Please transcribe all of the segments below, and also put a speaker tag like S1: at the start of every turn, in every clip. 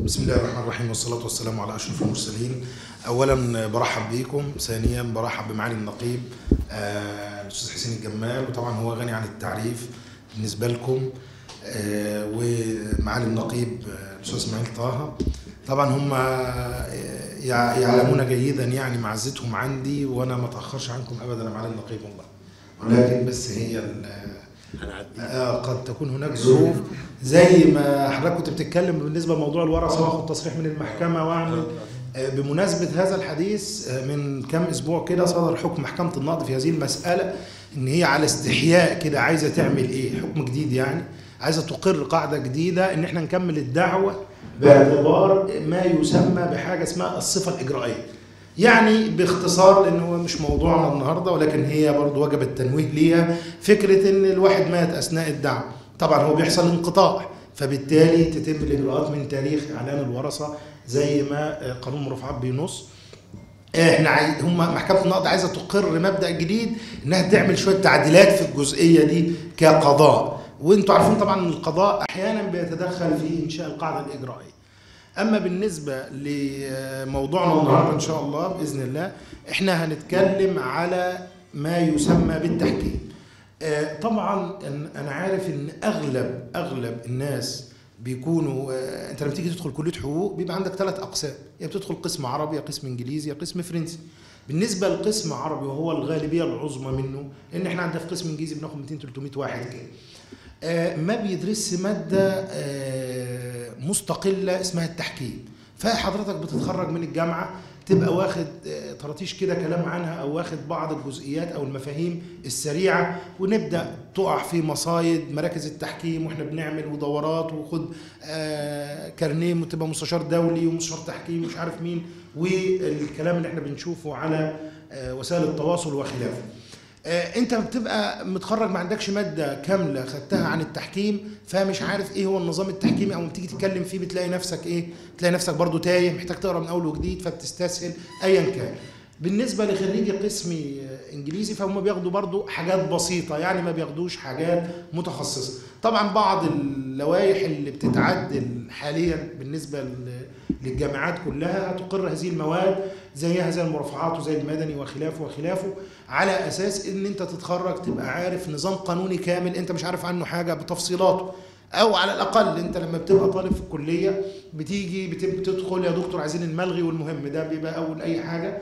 S1: بسم الله الرحمن الرحيم والصلاة والسلام على أشرف المرسلين أولا برحب بكم ثانيا برحب بمعالي النقيب آه، الأستاذ حسين الجمال وطبعا هو غني عن التعريف بالنسبة لكم آه، ومعالي النقيب آه، الأستاذ إسماعيل طه طبعا هم آه، يع- يعلمون جيدا يعني معزتهم عندي وأنا ما أتأخرش عنكم أبدا يا معالي النقيب والله ولكن بس هي ال- آه، قد تكون هناك ظروف زي ما حضرتك كنت بتتكلم بالنسبه لموضوع الورثه واخد تصريح من المحكمه واعمل آه، بمناسبه هذا الحديث آه، من كام اسبوع كده صدر حكم محكمه النقض في هذه المساله ان هي على استحياء كده عايزه تعمل ايه حكم جديد يعني عايزه تقر قاعده جديده ان احنا نكمل الدعوه باعتبار ما يسمى بحاجه اسمها الصفه الاجرائيه يعني باختصار لان هو مش موضوعنا النهارده ولكن هي برضو وجب التنويه ليها فكره ان الواحد مات اثناء الدعوه طبعا هو بيحصل انقطاع فبالتالي تتم الاجراءات من تاريخ اعلان الورثه زي ما آه، قانون المرافعات بينص احنا عاي... هم محكمه النقض عايزه تقر مبدا جديد انها تعمل شويه تعديلات في الجزئيه دي كقضاء وانتوا عارفين طبعا ان القضاء احيانا بيتدخل في انشاء القاعده الاجرائيه اما بالنسبه لموضوعنا النهارده ان شاء الله باذن الله احنا هنتكلم على ما يسمى بالتحكيم آه، طبعا أن- انا عارف ان اغلب اغلب الناس بيكونوا آه، انت لما تيجي تدخل كليه حقوق بيبقى عندك ثلاث اقسام يا بتدخل قسم عربي يا قسم انجليزي يا قسم فرنسي بالنسبه لقسم عربي وهو الغالبيه العظمى منه لان احنا عندنا في قسم انجليزي بناخد 200 300 واحد كده آه، ما بيدرسش ماده آه، مستقله اسمها التحكيم فحضرتك بتتخرج من الجامعه تبقى واخد آه، طراطيش كده كلام عنها او واخد بعض الجزئيات او المفاهيم السريعه ونبدا تقع في مصايد مراكز التحكيم واحنا بنعمل ودورات وخد آه، كارنيه وتبقى مستشار دولي ومستشار تحكيم مش عارف مين والكلام اللي احنا بنشوفه على آه، وسائل التواصل وخلافه آه، انت بتبقى متخرج ما عندكش ماده كامله خدتها عن التحكيم فمش عارف ايه هو النظام التحكيمي او لما تيجي تتكلم فيه بتلاقي نفسك ايه تلاقي نفسك برضو تايه محتاج تقرا من اول وجديد فبتستسهل ايا كان بالنسبه لخريجي قسم آه، انجليزي فهم بياخدوا برضو حاجات بسيطه يعني ما بياخدوش حاجات متخصصه طبعا بعض اللوائح اللي بتتعدل حاليا بالنسبه ل- للجامعات كلها هتقر هذه المواد زيها زي المرافعات وزي المدني وخلافه وخلافه على اساس ان انت تتخرج تبقى عارف نظام قانوني كامل انت مش عارف عنه حاجه بتفصيلاته او على الاقل انت لما بتبقى طالب في الكليه بتيجي بت- بتدخل يا دكتور عايزين الملغي والمهم ده بيبقى اول اي حاجه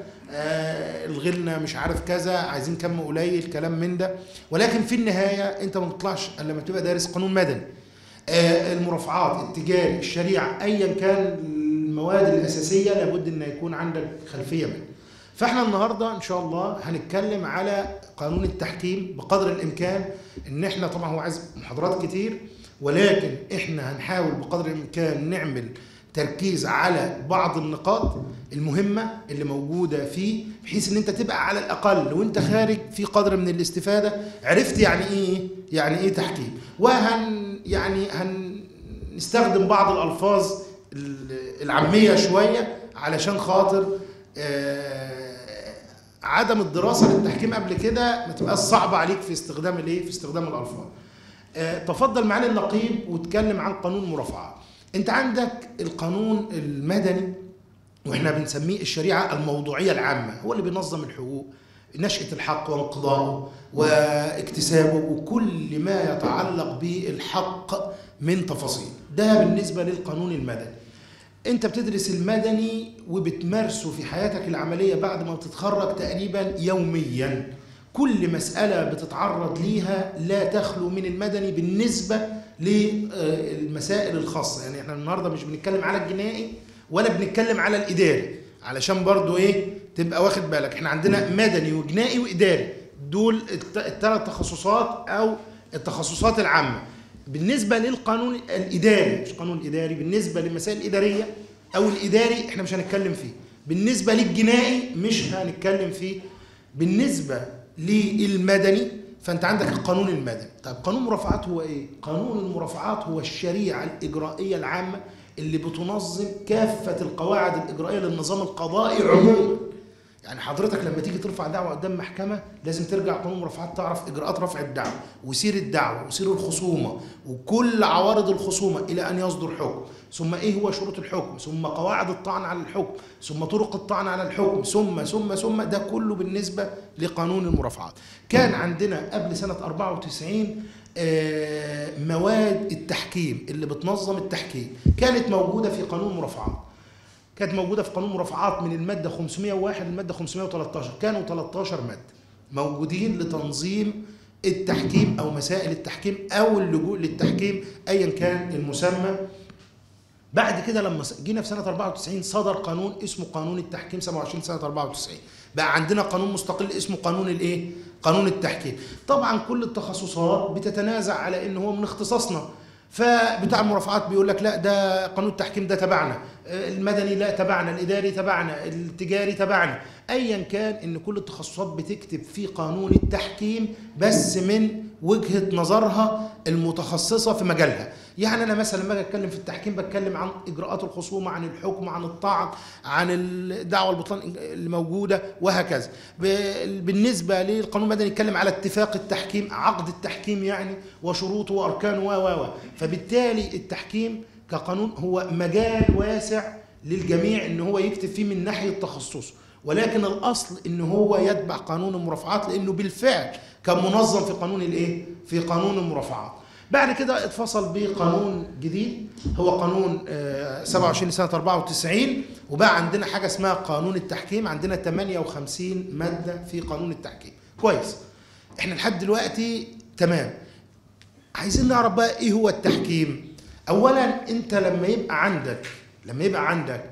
S1: آه الغي لنا مش عارف كذا عايزين كم قليل كلام من ده ولكن في النهايه انت ما بتطلعش الا لما تبقى دارس قانون مدني آه، المرافعات التجاري الشريعه ايا كان المواد الاساسيه لابد ان يكون عندك خلفيه منها فاحنا النهارده ان شاء الله هنتكلم على قانون التحكيم بقدر الامكان ان احنا طبعا هو عايز محاضرات كتير ولكن احنا هنحاول بقدر الامكان نعمل تركيز على بعض النقاط المهمه اللي موجوده فيه بحيث ان انت تبقى على الاقل وانت خارج في قدر من الاستفاده عرفت يعني ايه يعني ايه تحكيم وهن يعني هنستخدم بعض الالفاظ ال- العاميه شويه علشان خاطر آه، عدم الدراسه للتحكيم قبل كده ما تبقاش صعبه عليك في استخدام الايه في استخدام الالفاظ آه، تفضل معالي النقيب واتكلم عن قانون المرافعات انت عندك القانون المدني واحنا بنسميه الشريعه الموضوعيه العامه هو اللي بينظم الحقوق نشأة الحق وانقضاءه واكتسابه وكل ما يتعلق بالحق من تفاصيل ده بالنسبة للقانون المدني انت بتدرس المدني وبتمارسه في حياتك العملية بعد ما بتتخرج تقريبا يوميا كل مسألة بتتعرض ليها لا تخلو من المدني بالنسبة للمسائل الخاصة يعني احنا النهاردة مش بنتكلم على الجنائي ولا بنتكلم على الإداري علشان برضو ايه تبقى واخد بالك احنا عندنا مدني وجنائي وإداري دول الثلاث تخصصات أو التخصصات العامة بالنسبة للقانون الإداري مش القانون الإداري بالنسبة للمسائل الإدارية أو الإداري احنا مش هنتكلم فيه بالنسبة للجنائي مش هنتكلم فيه بالنسبة للمدني فأنت عندك القانون المدني طيب قانون المرافعات هو إيه؟ قانون المرافعات هو الشريعة الإجرائية العامة اللي بتنظم كافة القواعد الإجرائية للنظام القضائي عموما يعني حضرتك لما تيجي ترفع دعوه قدام محكمه لازم ترجع قانون المرافعات تعرف اجراءات رفع الدعوه وسير الدعوه وسير الخصومه وكل عوارض الخصومه الى ان يصدر حكم ثم ايه هو شروط الحكم ثم قواعد الطعن على الحكم ثم طرق الطعن على الحكم ثم ثم ثم ده كله بالنسبه لقانون المرافعات كان عندنا قبل سنه 94 آه، مواد التحكيم اللي بتنظم التحكيم كانت موجوده في قانون المرافعات كانت موجوده في قانون مرافعات من الماده 501 للماده 513 كانوا 13 ماده موجودين لتنظيم التحكيم او مسائل التحكيم او اللجوء للتحكيم ايا كان المسمى بعد كده لما جينا في سنه 94 صدر قانون اسمه قانون التحكيم 27 سنه 94 بقى عندنا قانون مستقل اسمه قانون الايه قانون التحكيم طبعا كل التخصصات بتتنازع على ان هو من اختصاصنا فبتاع المرافعات بيقول لك لا ده قانون التحكيم ده تبعنا المدني لا تبعنا الاداري تبعنا التجاري تبعنا ايا كان ان كل التخصصات بتكتب في قانون التحكيم بس من وجهه نظرها المتخصصه في مجالها يعني انا مثلا لما اجي اتكلم في التحكيم بتكلم عن اجراءات الخصومه عن الحكم عن الطعن عن الدعوه البطلان اللي موجوده وهكذا بالنسبه للقانون المدني يتكلم على اتفاق التحكيم عقد التحكيم يعني وشروطه واركانه و و فبالتالي التحكيم كقانون هو مجال واسع للجميع ان هو يكتب فيه من ناحيه تخصصه ولكن الاصل ان هو يتبع قانون المرافعات لانه بالفعل كان منظم في قانون الايه في قانون المرافعات بعد كده اتفصل بقانون جديد هو قانون 27 سنه 94 وبقى عندنا حاجه اسمها قانون التحكيم عندنا 58 ماده في قانون التحكيم كويس احنا لحد دلوقتي تمام عايزين نعرف بقى ايه هو التحكيم اولا انت لما يبقى عندك لما يبقى عندك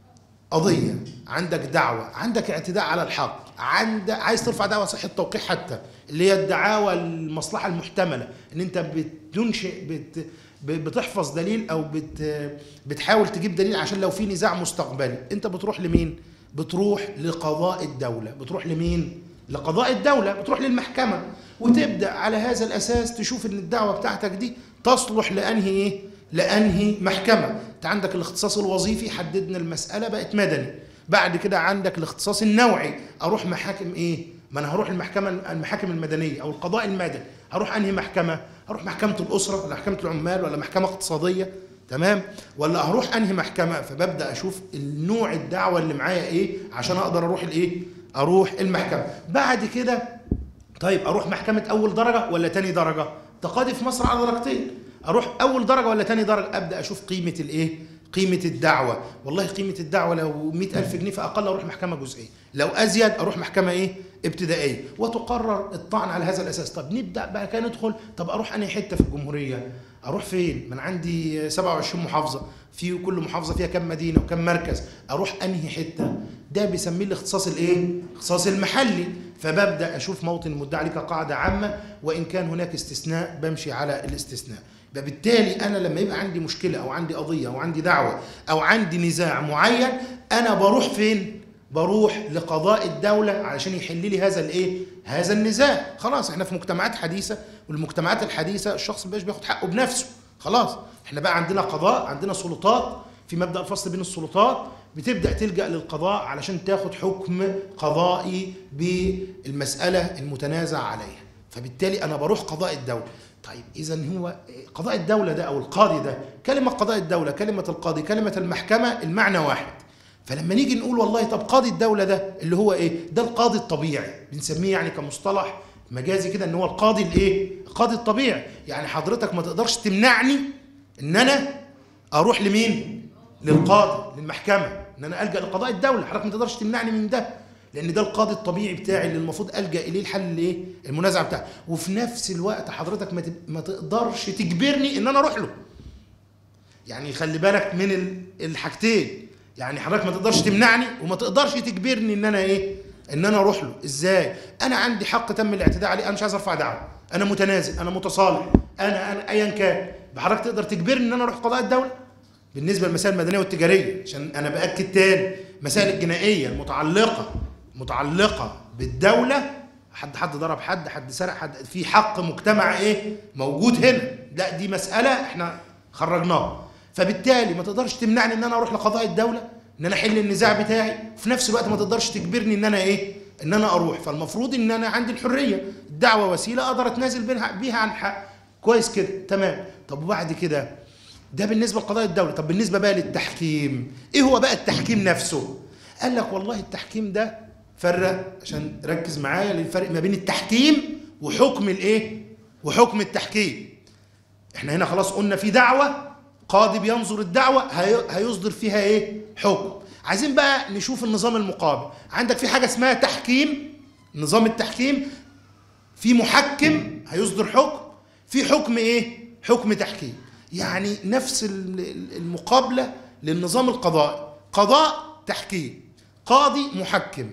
S1: قضيه عندك دعوه عندك اعتداء على الحق عند عايز ترفع دعوه صحه توقيع حتى اللي هي الدعاوى المصلحه المحتمله ان انت بتنشئ بت بتحفظ دليل او بت بتحاول تجيب دليل عشان لو في نزاع مستقبلي انت بتروح لمين بتروح لقضاء الدوله بتروح لمين لقضاء الدوله بتروح للمحكمه وتبدا على هذا الاساس تشوف ان الدعوه بتاعتك دي تصلح لانهي ايه لانهي محكمه انت عندك الاختصاص الوظيفي حددنا المساله بقت مدني بعد كده عندك الاختصاص النوعي اروح محاكم ايه ما انا هروح المحكمه المحاكم المدنيه او القضاء المدني هروح انهي محكمه هروح محكمه الاسره ولا محكمه العمال ولا محكمه اقتصاديه تمام ولا هروح انهي محكمه فببدا اشوف النوع الدعوه اللي معايا ايه عشان اقدر اروح الايه اروح المحكمه بعد كده طيب اروح محكمه اول درجه ولا تاني درجه تقاضي في مصر على درجتين اروح اول درجه ولا تاني درجه ابدا اشوف قيمه الايه قيمة الدعوة والله قيمة الدعوة لو مئة ألف جنيه فأقل أروح محكمة جزئية لو أزيد أروح محكمة إيه ابتدائية وتقرر الطعن على هذا الأساس طب نبدأ بقى كان ندخل طب أروح أنهي حتة في الجمهورية أروح فين من عندي 27 محافظة في كل محافظة فيها كم مدينة وكم مركز أروح أنهي حتة ده بيسميه الاختصاص الإيه الاختصاص المحلي فببدأ أشوف موطن المدعي كقاعدة عامة وإن كان هناك استثناء بمشي على الاستثناء فبالتالي انا لما يبقى عندي مشكله او عندي قضيه او عندي دعوه او عندي نزاع معين انا بروح فين بروح لقضاء الدوله علشان يحل لي هذا الايه هذا النزاع خلاص احنا في مجتمعات حديثه والمجتمعات الحديثه الشخص مبقاش بياخد حقه بنفسه خلاص احنا بقى عندنا قضاء عندنا سلطات في مبدا الفصل بين السلطات بتبدا تلجا للقضاء علشان تاخد حكم قضائي بالمساله المتنازع عليها فبالتالي انا بروح قضاء الدوله طيب اذا هو قضاء الدوله ده او القاضي ده كلمه قضاء الدوله كلمه القاضي كلمه المحكمه المعنى واحد فلما نيجي نقول والله طب قاضي الدوله ده اللي هو ايه ده القاضي الطبيعي بنسميه يعني كمصطلح مجازي كده ان هو القاضي الايه القاضي الطبيعي يعني حضرتك ما تقدرش تمنعني ان انا اروح لمين للقاضي للمحكمه ان انا الجا لقضاء الدوله حضرتك ما تقدرش تمنعني من ده لان ده القاضي الطبيعي بتاعي اللي المفروض الجا اليه الحل الايه المنازعه بتاعي وفي نفس الوقت حضرتك ما, ما تقدرش تجبرني ان انا اروح له يعني خلي بالك من الحاجتين يعني حضرتك ما تقدرش تمنعني وما تقدرش تجبرني ان انا ايه ان انا اروح له ازاي انا عندي حق تم الاعتداء عليه انا مش عايز ارفع دعوه انا متنازل انا متصالح انا انا ايا كان حضرتك تقدر تجبرني ان انا اروح قضاء الدوله بالنسبه للمسائل المدنيه والتجاريه عشان انا باكد تاني المسائل الجنائيه المتعلقه متعلقه بالدوله حد حد ضرب حد حد سرق حد في حق مجتمع ايه موجود هنا لا دي مساله احنا خرجناها فبالتالي ما تقدرش تمنعني ان انا اروح لقضاء الدوله ان انا احل النزاع بتاعي وفي نفس الوقت ما تقدرش تجبرني ان انا ايه ان انا اروح فالمفروض ان انا عندي الحريه الدعوه وسيله اقدر اتنازل بيها بيها عن حق كويس كده تمام طب وبعد كده ده بالنسبه لقضايا الدوله طب بالنسبه بقى للتحكيم ايه هو بقى التحكيم نفسه قال لك والله التحكيم ده فرق عشان ركز معايا للفرق ما بين التحكيم وحكم الايه وحكم التحكيم احنا هنا خلاص قلنا في دعوه قاضي بينظر الدعوه هي- هيصدر فيها ايه حكم عايزين بقى نشوف النظام المقابل عندك في حاجه اسمها تحكيم نظام التحكيم في محكم هيصدر حكم في حكم ايه حكم تحكيم يعني نفس ال- ال- المقابله للنظام القضائي قضاء تحكيم قاضي محكم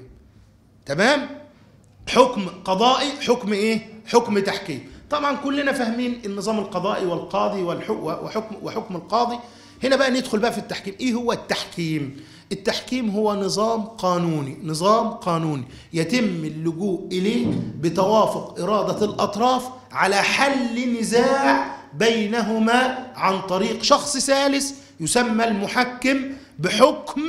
S1: تمام حكم قضائي حكم ايه حكم تحكيم طبعا كلنا فاهمين النظام القضائي والقاضي والحكم وحكم وحكم القاضي هنا بقى ندخل بقى في التحكيم ايه هو التحكيم التحكيم هو نظام قانوني نظام قانوني يتم اللجوء اليه بتوافق اراده الاطراف على حل نزاع بينهما عن طريق شخص ثالث يسمى المحكم بحكم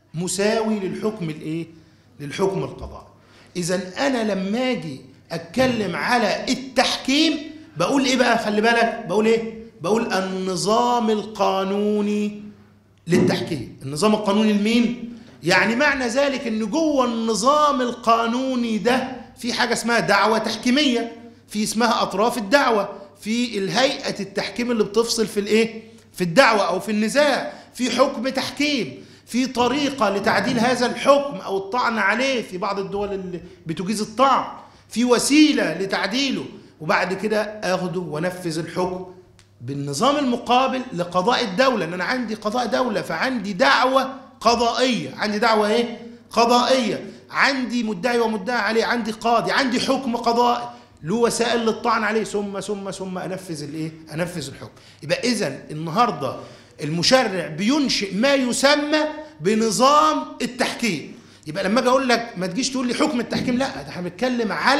S1: مساوي للحكم الايه للحكم القضائي اذا انا لما اجي اتكلم على التحكيم بقول ايه بقى خلي بالك بقول ايه بقول النظام القانوني للتحكيم النظام القانوني لمين يعني معنى ذلك ان جوه النظام القانوني ده في حاجه اسمها دعوه تحكيميه في اسمها اطراف الدعوه في الهيئه التحكيم اللي بتفصل في الايه في الدعوه او في النزاع في حكم تحكيم في طريقه لتعديل هذا الحكم او الطعن عليه في بعض الدول اللي بتجيز الطعن في وسيله لتعديله وبعد كده اخده وانفذ الحكم بالنظام المقابل لقضاء الدولة ان انا عندي قضاء دولة فعندي دعوة قضائية عندي دعوة ايه قضائية عندي مدعي ومدعي عليه عندي قاضي عندي حكم قضائي له وسائل للطعن عليه ثم ثم ثم انفذ الايه انفذ الحكم يبقى اذا النهارده المشرع بينشئ ما يسمى بنظام التحكيم يبقى لما اجي اقول لك ما تجيش تقول لي حكم التحكيم لا ده احنا بنتكلم على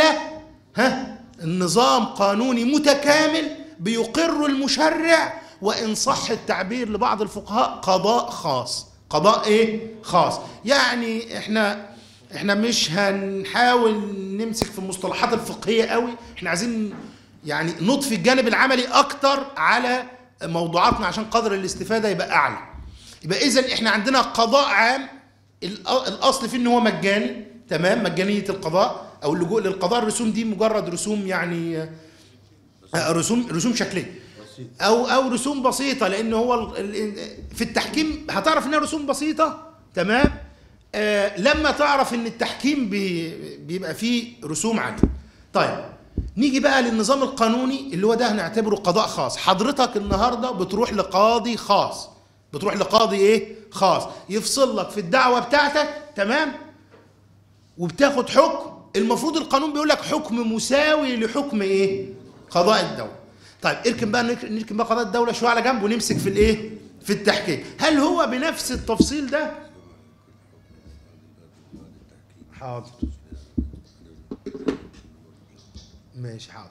S1: ها النظام قانوني متكامل بيقر المشرع وان صح التعبير لبعض الفقهاء قضاء خاص قضاء ايه خاص يعني احنا احنا مش هنحاول نمسك في المصطلحات الفقهيه قوي احنا عايزين يعني نضفي الجانب العملي اكتر على موضوعاتنا عشان قدر الاستفاده يبقى اعلى يبقى اذا احنا عندنا قضاء عام الأ- الاصل فيه ان هو مجاني تمام مجانيه القضاء او اللجوء للقضاء الرسوم دي مجرد رسوم يعني آه، رسوم رسوم شكليه او او رسوم بسيطه لان هو ال- ال- في التحكيم هتعرف انها رسوم بسيطه تمام آه لما تعرف ان التحكيم بي- بيبقى فيه رسوم عاليه طيب نيجي بقى للنظام القانوني اللي هو ده هنعتبره قضاء خاص حضرتك النهارده بتروح لقاضي خاص بتروح لقاضي ايه خاص يفصل لك في الدعوه بتاعتك تمام وبتاخد حكم المفروض القانون بيقول لك حكم مساوي لحكم ايه قضاء الدوله طيب اركن بقى نرك- نركن بقى قضاء الدوله شويه على جنب ونمسك في الايه في التحكيم هل هو بنفس التفصيل ده حاضر ماشي حاضر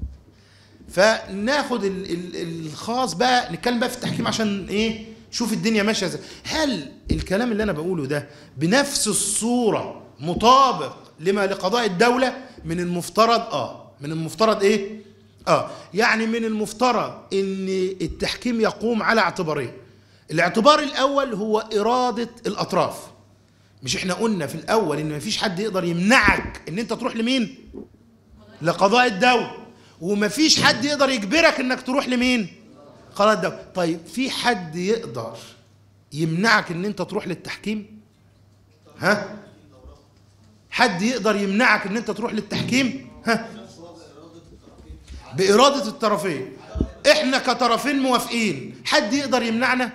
S1: فناخد ال ال الخاص بقى نتكلم بقى في التحكيم عشان ايه شوف الدنيا ماشيه ازاي هل الكلام اللي انا بقوله ده بنفس الصوره مطابق لما لقضاء الدوله من المفترض اه من المفترض ايه اه يعني من المفترض ان التحكيم يقوم على اعتبارين الاعتبار الاول هو اراده الاطراف مش احنا قلنا في الاول ان مفيش حد يقدر يمنعك ان انت تروح لمين لقضاء الدولة ومفيش حد يقدر يجبرك انك تروح لمين قضاء الدولة طيب في حد يقدر يمنعك ان انت تروح للتحكيم ها حد يقدر يمنعك ان انت تروح للتحكيم ها بإرادة الطرفين احنا كطرفين موافقين حد يقدر يمنعنا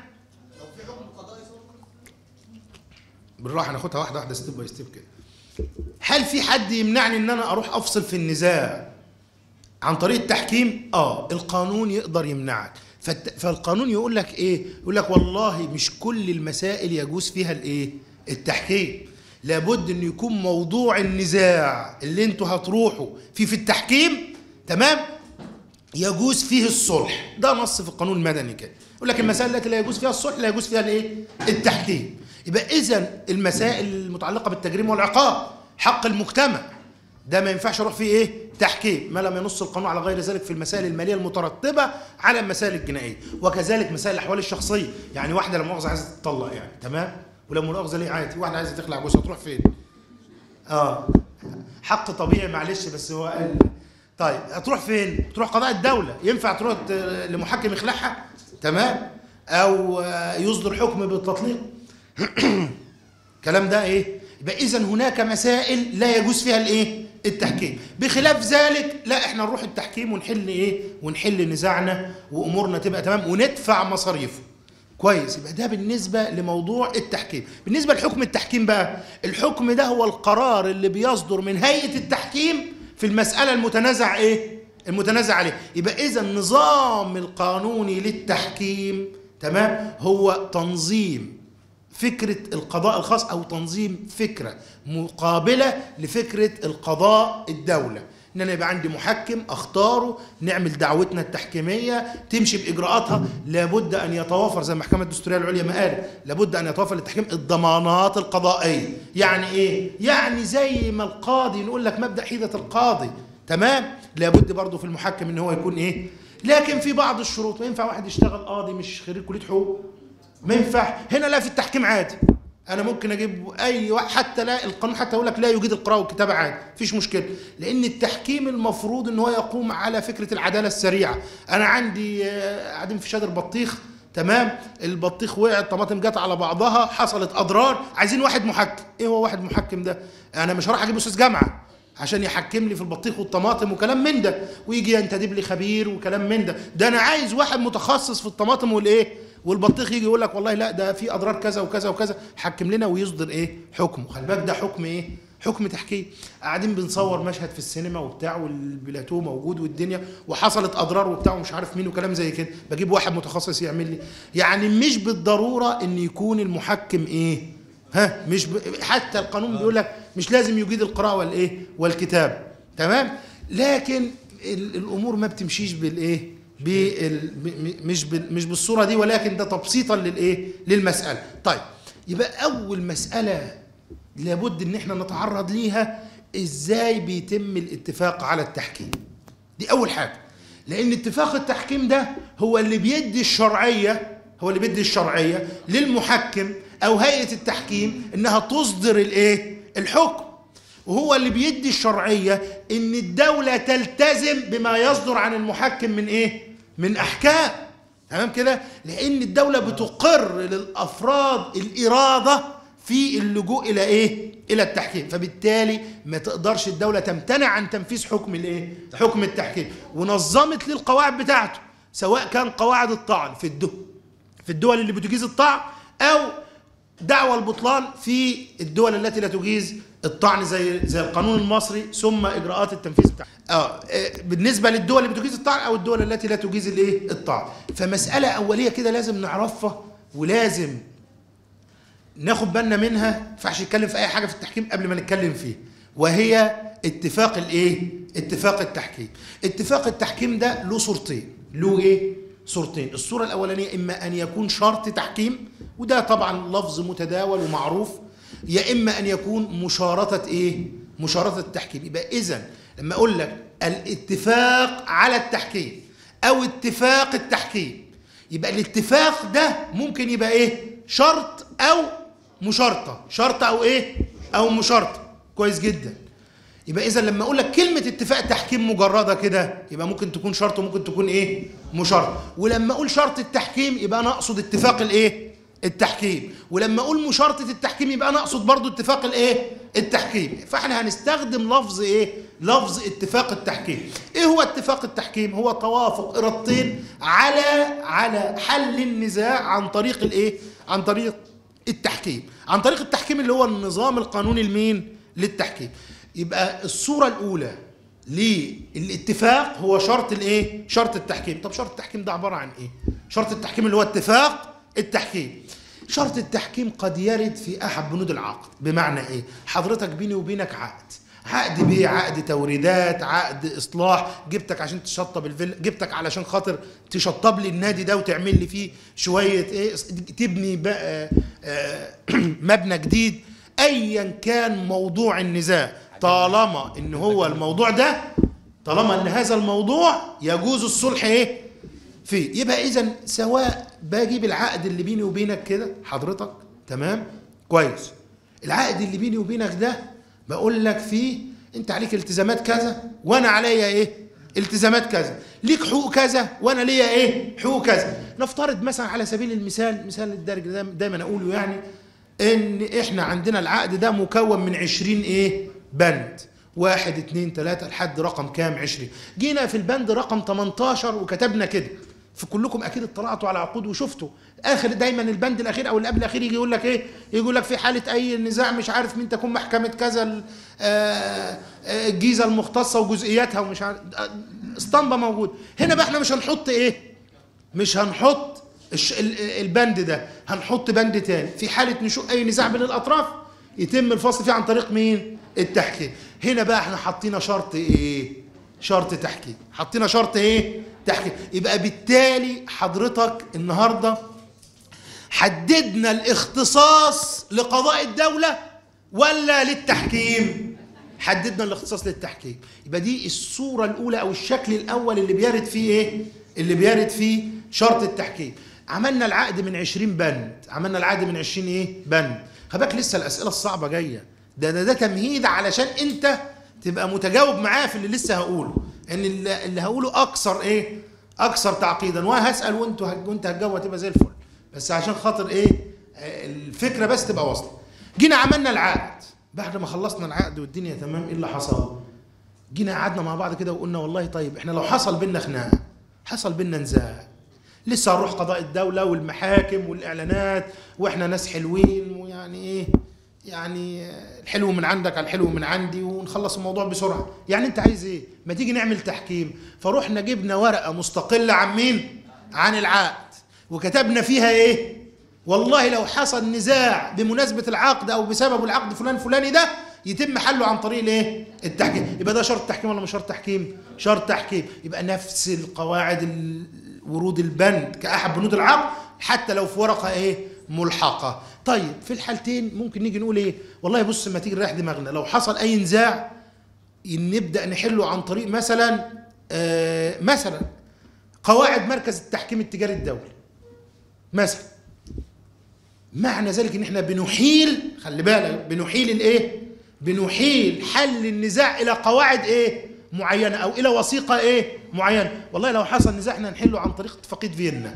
S1: بالراحة ناخدها واحدة واحدة ستيب باي ستيب كده هل في حد يمنعني ان انا اروح افصل في النزاع عن طريق التحكيم اه القانون يقدر يمنعك فالت... فالقانون يقول لك ايه يقول لك والله مش كل المسائل يجوز فيها الايه التحكيم لابد ان يكون موضوع النزاع اللي انتوا هتروحوا فيه في التحكيم تمام يجوز فيه الصلح ده نص في القانون المدني كده يقول لك المسائل التي لا يجوز فيها الصلح لا يجوز فيها الايه التحكيم يبقى اذا المسائل المتعلقه بالتجريم والعقاب حق المجتمع ده ما ينفعش اروح فيه ايه تحكيم ما لم ينص القانون على غير ذلك في المسائل الماليه المترتبه على المسائل الجنائيه وكذلك مسائل الاحوال الشخصيه يعني واحده لما مؤاخذه عايزه تطلق يعني تمام ولما مؤاخذه ليه عادي واحده عايزه تخلع جوزها تروح فين اه حق طبيعي معلش بس هو قال طيب هتروح فين تروح قضاء الدوله ينفع تروح ت- لمحكم يخلعها تمام او آه، يصدر حكم بالتطليق الكلام ده ايه يبقى اذا هناك مسائل لا يجوز فيها الايه التحكيم بخلاف ذلك لا احنا نروح التحكيم ونحل ايه ونحل نزاعنا وامورنا تبقى تمام وندفع مصاريفه كويس يبقى ده بالنسبه لموضوع التحكيم بالنسبه لحكم التحكيم بقى الحكم ده هو القرار اللي بيصدر من هيئه التحكيم في المساله المتنازع ايه المتنازع عليه يبقى اذا النظام القانوني للتحكيم تمام هو تنظيم فكرة القضاء الخاص أو تنظيم فكرة مقابلة لفكرة القضاء الدولة إن أنا يبقى عندي محكم أختاره نعمل دعوتنا التحكيمية تمشي بإجراءاتها لابد أن يتوافر زي المحكمة الدستورية العليا ما قالت لابد أن يتوافر للتحكيم الضمانات القضائية يعني إيه؟ يعني زي ما القاضي نقول لك مبدأ حيدة القاضي تمام؟ لابد برضه في المحكم إن هو يكون إيه؟ لكن في بعض الشروط ما ينفع واحد يشتغل قاضي مش خريج كلية حقوق ما ينفع هنا لا في التحكيم عادي انا ممكن اجيب اي واحد حتى لا القانون حتى يقول لك لا يوجد القراءه والكتابه عادي مفيش مشكله لان التحكيم المفروض ان هو يقوم على فكره العداله السريعه انا عندي آه، قاعدين في شادر بطيخ تمام البطيخ وقع الطماطم جت على بعضها حصلت اضرار عايزين واحد محكم ايه هو واحد محكم ده انا مش هروح اجيب استاذ جامعه عشان يحكم لي في البطيخ والطماطم وكلام من ده ويجي ينتدب لي خبير وكلام من ده ده انا عايز واحد متخصص في الطماطم والايه والبطيخ يجي يقول لك والله لا ده في اضرار كذا وكذا وكذا حكم لنا ويصدر ايه حكمه خلي بالك ده حكم ايه حكم تحكيم قاعدين بنصور مشهد في السينما وبتاع والبلاتو موجود والدنيا وحصلت اضرار وبتاع ومش عارف مين وكلام زي كده بجيب واحد متخصص يعمل لي يعني مش بالضروره ان يكون المحكم ايه ها مش ب... حتى القانون بيقول لك مش لازم يجيد القراءه والايه والكتابه تمام لكن ال... الامور ما بتمشيش بالايه بال... م- م- مش بال... مش بالصوره دي ولكن ده تبسيطا للايه للمساله طيب يبقى اول مساله لابد ان احنا نتعرض ليها ازاي بيتم الاتفاق على التحكيم دي اول حاجه لان اتفاق التحكيم ده هو اللي بيدي الشرعيه هو اللي بيدي الشرعيه للمحكم او هيئه التحكيم انها تصدر الايه الحكم وهو اللي بيدي الشرعيه ان الدوله تلتزم بما يصدر عن المحكم من ايه من احكام تمام كده لان الدوله بتقر للافراد الاراده في اللجوء الى ايه الى التحكيم فبالتالي ما تقدرش الدوله تمتنع عن تنفيذ حكم الايه حكم التحكيم ونظمت ليه القواعد بتاعته سواء كان قواعد الطعن في الدول في الدول اللي بتجيز الطعن او دعوى البطلان في الدول التي لا تجيز الطعن زي زي القانون المصري ثم اجراءات التنفيذ بتاعها اه آه، بالنسبه للدول اللي بتجيز الطعن او الدول التي لا تجيز الايه الطعن فمساله اوليه كده لازم نعرفها ولازم ناخد بالنا منها ما ينفعش نتكلم في اي حاجه في التحكيم قبل ما نتكلم فيه وهي اتفاق الايه اتفاق التحكيم اتفاق التحكيم ده له صورتين له ايه صورتين الصوره الاولانيه اما ان يكون شرط تحكيم وده طبعا لفظ متداول ومعروف يا اما ان يكون مشارطه ايه مشارطه التحكيم يبقى اذا لما اقول لك الاتفاق على التحكيم او اتفاق التحكيم يبقى الاتفاق ده ممكن يبقى ايه شرط او مشارطه شرط او ايه او مشارطه كويس جدا يبقى اذا لما اقول لك كلمه اتفاق تحكيم مجرده كده يبقى ممكن تكون شرط وممكن تكون ايه مشارطه ولما اقول شرط التحكيم يبقى انا اقصد اتفاق الايه التحكيم ولما اقول مشارطه التحكيم يبقى انا اقصد برضو اتفاق الايه التحكيم فاحنا هنستخدم لفظ ايه لفظ اتفاق التحكيم ايه هو اتفاق التحكيم هو توافق ارادتين على على حل النزاع عن طريق الايه عن طريق التحكيم عن طريق التحكيم اللي هو النظام القانوني المين للتحكيم يبقى الصورة الأولى للاتفاق هو شرط الايه؟ شرط التحكيم، طب شرط التحكيم ده عبارة عن ايه؟ شرط التحكيم اللي هو اتفاق التحكيم. شرط التحكيم قد يرد في أحد بنود العقد، بمعنى ايه؟ حضرتك بيني وبينك عقد، عقد بيع عقد توريدات عقد اصلاح جبتك عشان تشطب الفيلا جبتك علشان خاطر تشطب لي النادي ده وتعمل لي فيه شويه ايه تبني بقى آه، مبنى جديد ايا كان موضوع النزاع طالما ان هو الموضوع ده طالما ان هذا الموضوع يجوز الصلح ايه فيه يبقى اذا سواء بجيب العقد اللي بيني وبينك كده حضرتك تمام كويس العقد اللي بيني وبينك ده بقول لك فيه انت عليك التزامات كذا وانا عليا ايه التزامات كذا ليك حقوق كذا وانا ليا ايه حقوق كذا نفترض مثلا على سبيل المثال مثال الدرج ده دايما اقوله يعني ان احنا عندنا العقد ده مكون من 20 ايه بند واحد اتنين تلاتة لحد رقم كام عشرين جينا في البند رقم 18 وكتبنا كده في كلكم اكيد اطلعتوا على عقود وشفتوا اخر دايما البند الاخير او اللي قبل الاخير يجي يقول لك ايه يقول لك في حاله اي نزاع مش عارف مين تكون محكمه كذا ال- آه، آه، الجيزه المختصه وجزئياتها ومش عارف آه، اسطمبه موجود هنا بقى احنا مش هنحط ايه مش هنحط الش- ال- البند ده هنحط بند تاني في حاله نشوء اي نزاع بين الاطراف يتم الفصل فيه عن طريق مين التحكيم هنا بقى احنا حطينا شرط ايه شرط تحكيم حطينا شرط ايه تحكيم يبقى بالتالي حضرتك النهارده حددنا الاختصاص لقضاء الدولة ولا للتحكيم حددنا الاختصاص للتحكيم يبقى دي الصورة الأولى أو الشكل الأول اللي بيرد فيه إيه اللي بيرد فيه شرط التحكيم عملنا العقد من 20 بند عملنا العقد من 20 إيه بند خباك لسه الأسئلة الصعبة جاية ده ده, ده تمهيد علشان أنت تبقى متجاوب معاه في اللي لسه هقوله ان اللي اللي هقوله اكثر ايه اكثر تعقيدا وهسال وانت وانت هتجاوب هتبقى زي الفل بس عشان خاطر ايه آه، الفكره بس تبقى واصله جينا عملنا العقد بعد ما خلصنا العقد والدنيا تمام ايه اللي حصل جينا قعدنا مع بعض كده وقلنا والله طيب احنا لو حصل بينا خناقه حصل بينا نزاع لسه هنروح قضاء الدولة والمحاكم والإعلانات وإحنا ناس حلوين ويعني إيه يعني آه، الحلو من عندك على الحلو من عندي ونخلص الموضوع بسرعة يعني أنت عايز إيه ما تيجي نعمل تحكيم فروحنا جبنا ورقة مستقلة عن مين عن العقد وكتبنا فيها إيه والله لو حصل نزاع بمناسبة العقد أو بسبب العقد فلان فلاني ده يتم حله عن طريق الايه؟ التحكيم، يبقى ده شرط تحكيم ولا مش شرط تحكيم؟ شرط تحكيم، يبقى نفس القواعد ال- ورود البند كأحد بنود العقد حتى لو في ورقة ايه؟ ملحقة. طيب في الحالتين ممكن نيجي نقول ايه؟ والله بص ما تيجي نريح دماغنا، لو حصل أي نزاع نبدأ نحله عن طريق مثلا آه مثلا قواعد مركز التحكيم التجاري الدولي. مثلا معنى ذلك ان احنا بنحيل خلي بالك بنحيل الايه بنحيل حل النزاع الى قواعد ايه معينه او الى وثيقه ايه معينه والله لو حصل نزاع احنا نحله عن طريق اتفاقيه فيينا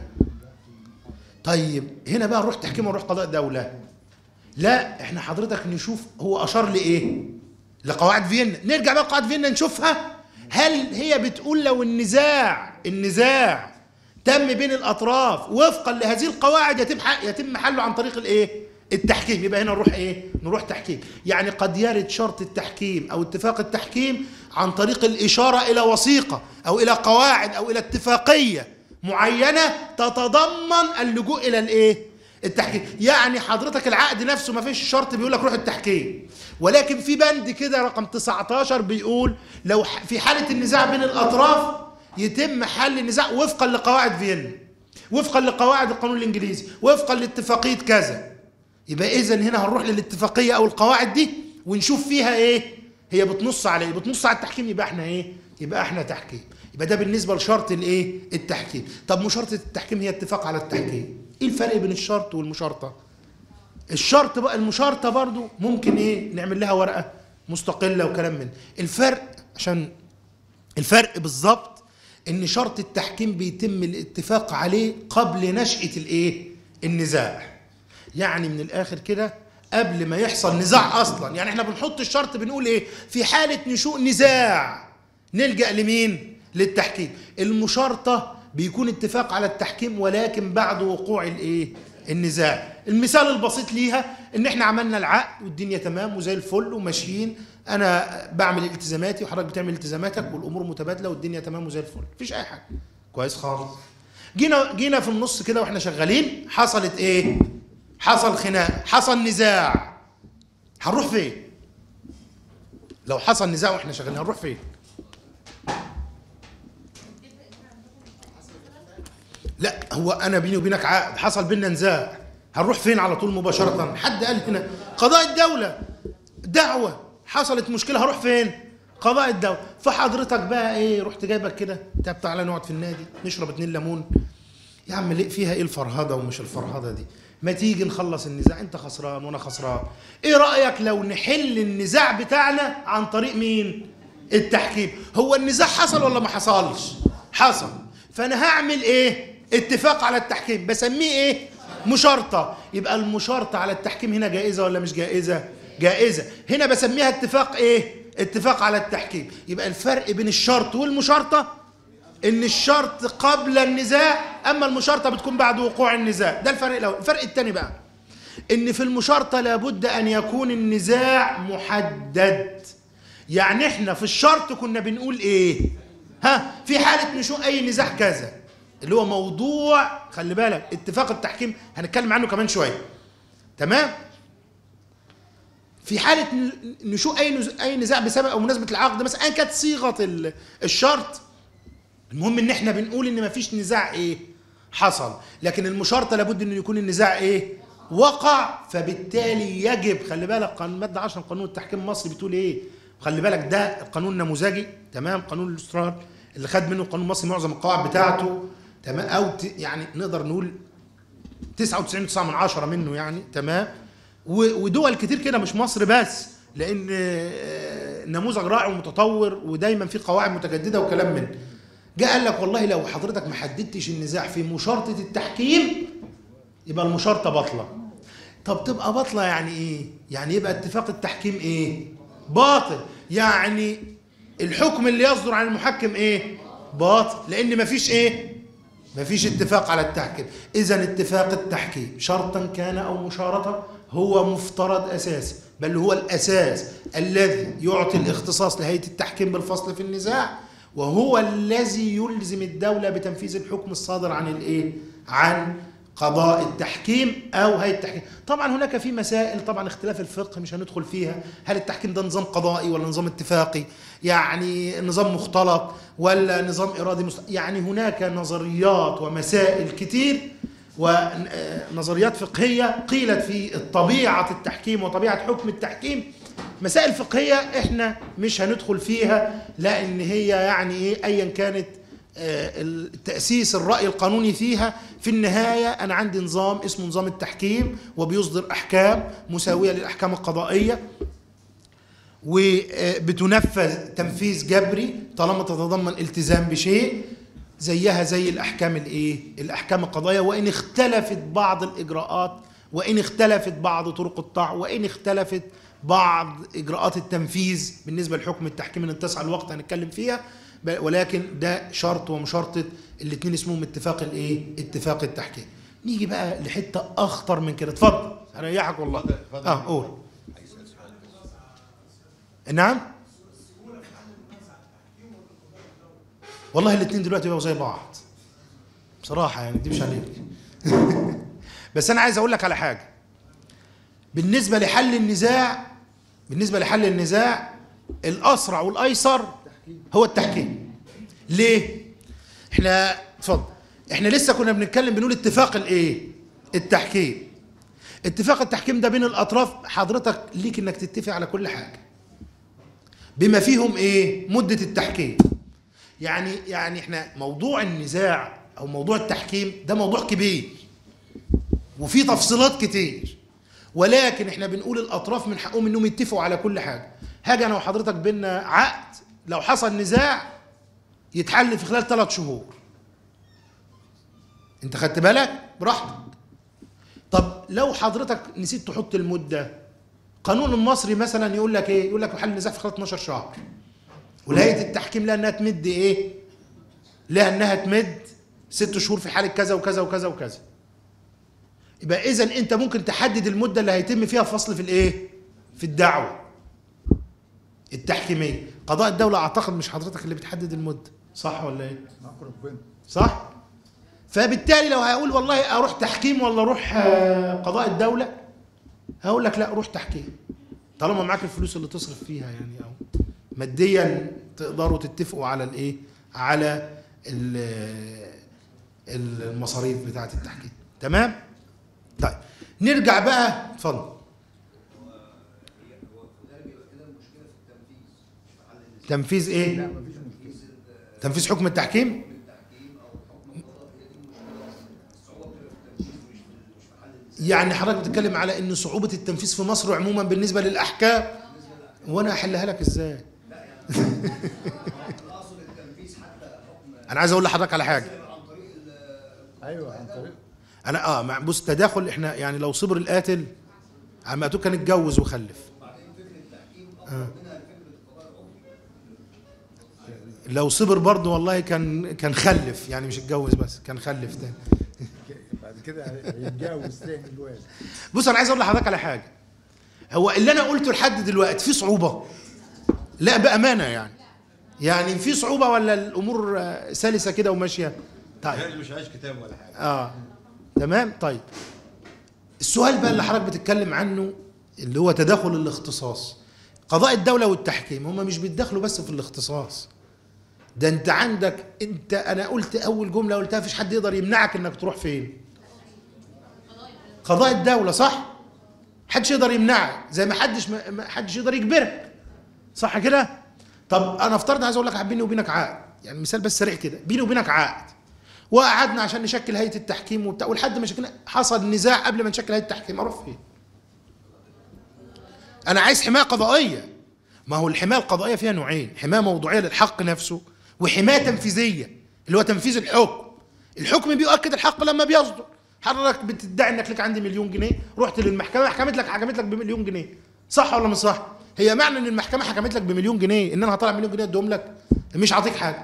S1: طيب هنا بقى نروح تحكيم ونروح قضاء دوله لا احنا حضرتك نشوف هو اشار لايه لقواعد فيينا نرجع بقى قواعد فيينا نشوفها هل هي بتقول لو النزاع النزاع تم بين الاطراف وفقا لهذه القواعد يتم ح- يتم حله عن طريق الايه التحكيم يبقى هنا نروح ايه نروح تحكيم يعني قد يرد شرط التحكيم او اتفاق التحكيم عن طريق الاشاره الى وثيقه او الى قواعد او الى اتفاقيه معينه تتضمن اللجوء الى الايه التحكيم يعني حضرتك العقد نفسه ما فيش شرط بيقول لك روح التحكيم ولكن في بند كده رقم 19 بيقول لو ح- في حاله النزاع بين الاطراف يتم حل النزاع وفقا لقواعد فيينا وفقا لقواعد القانون الانجليزي وفقا لاتفاقيه كذا يبقى اذا هنا هنروح للاتفاقيه او القواعد دي ونشوف فيها ايه هي بتنص على ايه بتنص على التحكيم يبقى احنا ايه يبقى احنا تحكيم يبقى ده بالنسبه لشرط الايه التحكيم طب مشارطه التحكيم هي اتفاق على التحكيم ايه الفرق بين الشرط والمشارطه الشرط بقى المشارطه برضو ممكن ايه نعمل لها ورقه مستقله وكلام من الفرق عشان الفرق بالظبط ان شرط التحكيم بيتم الاتفاق عليه قبل نشأة الايه النزاع يعني من الاخر كده قبل ما يحصل نزاع اصلا يعني احنا بنحط الشرط بنقول ايه في حالة نشوء نزاع نلجأ لمين للتحكيم المشارطة بيكون اتفاق على التحكيم ولكن بعد وقوع الايه النزاع المثال البسيط ليها ان احنا عملنا العقد والدنيا تمام وزي الفل وماشيين انا بعمل التزاماتي وحضرتك بتعمل التزاماتك والامور متبادله والدنيا تمام وزي الفل مفيش اي حاجه كويس خالص جينا جينا في النص كده واحنا شغالين حصلت ايه حصل خناق حصل نزاع هنروح فين لو حصل نزاع واحنا شغالين هنروح فين لا هو انا بيني وبينك عقد حصل بينا نزاع هنروح فين على طول مباشره حد قال هنا قضاء الدوله دعوه حصلت مشكله هروح فين قضاء الدوله فحضرتك بقى ايه رحت جايبك كده طب تعالى نقعد في النادي نشرب اتنين ليمون يا عم ليه فيها ايه الفرهده ومش الفرهده دي ما تيجي نخلص النزاع انت خسران وانا خسران ايه رايك لو نحل النزاع بتاعنا عن طريق مين التحكيم هو النزاع حصل ولا ما حصلش حصل فانا هعمل ايه اتفاق على التحكيم بسميه ايه مشارطه يبقى المشارطه على التحكيم هنا جائزه ولا مش جائزه جائزه هنا بسميها اتفاق ايه اتفاق على التحكيم يبقى الفرق بين الشرط والمشارطه ان الشرط قبل النزاع اما المشارطه بتكون بعد وقوع النزاع ده الفرق الاول الفرق الثاني بقى ان في المشارطه لابد ان يكون النزاع محدد يعني احنا في الشرط كنا بنقول ايه ها في حاله نشوء اي نزاع كذا اللي هو موضوع خلي بالك اتفاق التحكيم هنتكلم عنه كمان شويه تمام في حاله نشوء اي اي نزاع بسبب او مناسبه العقد مثلا ايا كانت صيغه الشرط المهم ان احنا بنقول ان مفيش نزاع ايه حصل لكن المشارطه لابد ان يكون النزاع ايه وقع فبالتالي يجب خلي بالك قانون ماده 10 قانون التحكيم المصري بتقول ايه خلي بالك ده القانون النموذجي تمام قانون الاسترار اللي خد منه القانون المصري معظم القواعد بتاعته تمام او يعني نقدر نقول 99.9 من عشرة منه يعني تمام ودول كتير كده مش مصر بس لان نموذج رائع ومتطور ودايما في قواعد متجدده وكلام من جاء قال لك والله لو حضرتك ما حددتش النزاع في مشارطه التحكيم يبقى المشارطه باطله طب تبقى باطله يعني ايه يعني يبقى اتفاق التحكيم ايه باطل يعني الحكم اللي يصدر عن المحكم ايه باطل لان مفيش ايه مفيش اتفاق على التحكيم اذا اتفاق التحكيم شرطا كان او مشارطه هو مفترض اساسي بل هو الاساس الذي يعطي الاختصاص لهيئه التحكيم بالفصل في النزاع وهو الذي يلزم الدوله بتنفيذ الحكم الصادر عن الايه عن قضاء التحكيم او هيئه التحكيم طبعا هناك في مسائل طبعا اختلاف الفقه مش هندخل فيها هل التحكيم ده نظام قضائي ولا نظام اتفاقي يعني نظام مختلط ولا نظام ارادي مست... يعني هناك نظريات ومسائل كتير ونظريات فقهيه قيلت في طبيعه التحكيم وطبيعه حكم التحكيم مسائل فقهيه احنا مش هندخل فيها لان هي يعني ايه ايا كانت التأسيس الرأي القانوني فيها في النهاية أنا عندي نظام اسمه نظام التحكيم وبيصدر أحكام مساوية للأحكام القضائية وبتنفذ تنفيذ جبري طالما تتضمن التزام بشيء زيها زي الأحكام الإيه؟ الأحكام القضائية وإن اختلفت بعض الإجراءات وإن اختلفت بعض طرق الطاعة وإن اختلفت بعض إجراءات التنفيذ بالنسبة لحكم التحكيم إن اتسع الوقت هنتكلم فيها ولكن ده شرط ومشارطة الاثنين اسمهم اتفاق الايه؟ اتفاق التحكيم. نيجي بقى لحته اخطر من كده، اتفضل اريحك والله. اه قول. نعم؟ والله الاثنين دلوقتي بقوا زي بعض. بصراحة يعني دي مش عليك. بس أنا عايز أقول لك على حاجة. بالنسبة لحل النزاع بالنسبة لحل النزاع الأسرع والأيسر هو التحكيم ليه احنا اتفضل احنا لسه كنا بنتكلم بنقول اتفاق الايه التحكيم اتفاق التحكيم ده بين الاطراف حضرتك ليك انك تتفق على كل حاجه بما فيهم ايه مده التحكيم يعني يعني احنا موضوع النزاع او موضوع التحكيم ده موضوع كبير وفي تفصيلات كتير ولكن احنا بنقول الاطراف من حقهم انهم يتفقوا على كل حاجه هاجي انا وحضرتك بينا عقد لو حصل نزاع يتحل في خلال ثلاث شهور انت خدت بالك براحتك طب لو حضرتك نسيت تحط المده قانون المصري مثلا يقول لك ايه يقول لك حل النزاع في خلال 12 شهر ولايه التحكيم لها انها تمد ايه لها انها تمد ست شهور في حاله كذا وكذا وكذا وكذا يبقى اذا انت ممكن تحدد المده اللي هيتم فيها الفصل في الايه في الدعوه التحكيميه قضاء الدوله اعتقد مش حضرتك اللي بتحدد المده صح ولا ايه صح فبالتالي لو هقول والله اروح تحكيم ولا اروح قضاء الدوله هقول لك لا روح تحكيم طالما معاك الفلوس اللي تصرف فيها يعني او ماديا تقدروا تتفقوا على الايه على ال- المصاريف بتاعه التحكيم تمام طيب نرجع بقى اتفضل تنفيذ ايه تنفيذ حكم التحكيم يعني حضرتك بتتكلم على ان صعوبة التنفيذ في مصر عموما بالنسبة للأحكام وانا احلها لك ازاي انا عايز اقول لحضرتك على حاجة
S2: ايوه عن طريق
S1: انا اه مع- بص تداخل احنا يعني لو صبر القاتل عم اتوب كان اتجوز وخلف آه. لو صبر برضه والله كان كان خلف يعني مش اتجوز بس كان خلف تاني
S2: بعد كده هيتجوز تاني الواد
S1: بص انا عايز اقول لحضرتك على حاجه هو اللي انا قلته لحد دلوقتي في صعوبه لا بامانه يعني يعني في صعوبه ولا الامور آه، سلسه كده وماشيه طيب
S2: يعني مش عايش كتاب ولا حاجه
S1: اه تمام طيب السؤال بقى اللي حضرتك بتتكلم عنه اللي هو تداخل الاختصاص قضاء الدولة والتحكيم هم مش بيتدخلوا بس في الاختصاص ده انت عندك انت انا قلت اول جملة قلتها فيش حد يقدر يمنعك انك تروح فين قضاء الدولة صح حدش يقدر يمنعك زي ما حدش ما حدش يقدر يجبرك صح كده طب انا افترض عايز اقول لك بيني وبينك عقد يعني مثال بس سريع كده بيني وبينك عقد وقعدنا عشان نشكل هيئه التحكيم وبتاع ولحد ما شكلنا حصل نزاع قبل ما نشكل هيئه التحكيم اروح فين؟ انا عايز حمايه قضائيه ما هو الحمايه القضائيه فيها نوعين حمايه موضوعيه للحق نفسه وحمايه تنفيذيه اللي هو تنفيذ الحكم الحكم بيؤكد الحق لما بيصدر حضرتك بتدعي انك لك عندي مليون جنيه رحت للمحكمه حكمت لك حكمت لك بمليون جنيه صح ولا مش صح هي معنى ان المحكمه حكمت لك بمليون جنيه ان انا هطلع مليون جنيه اديهم لك مش هعطيك حاجه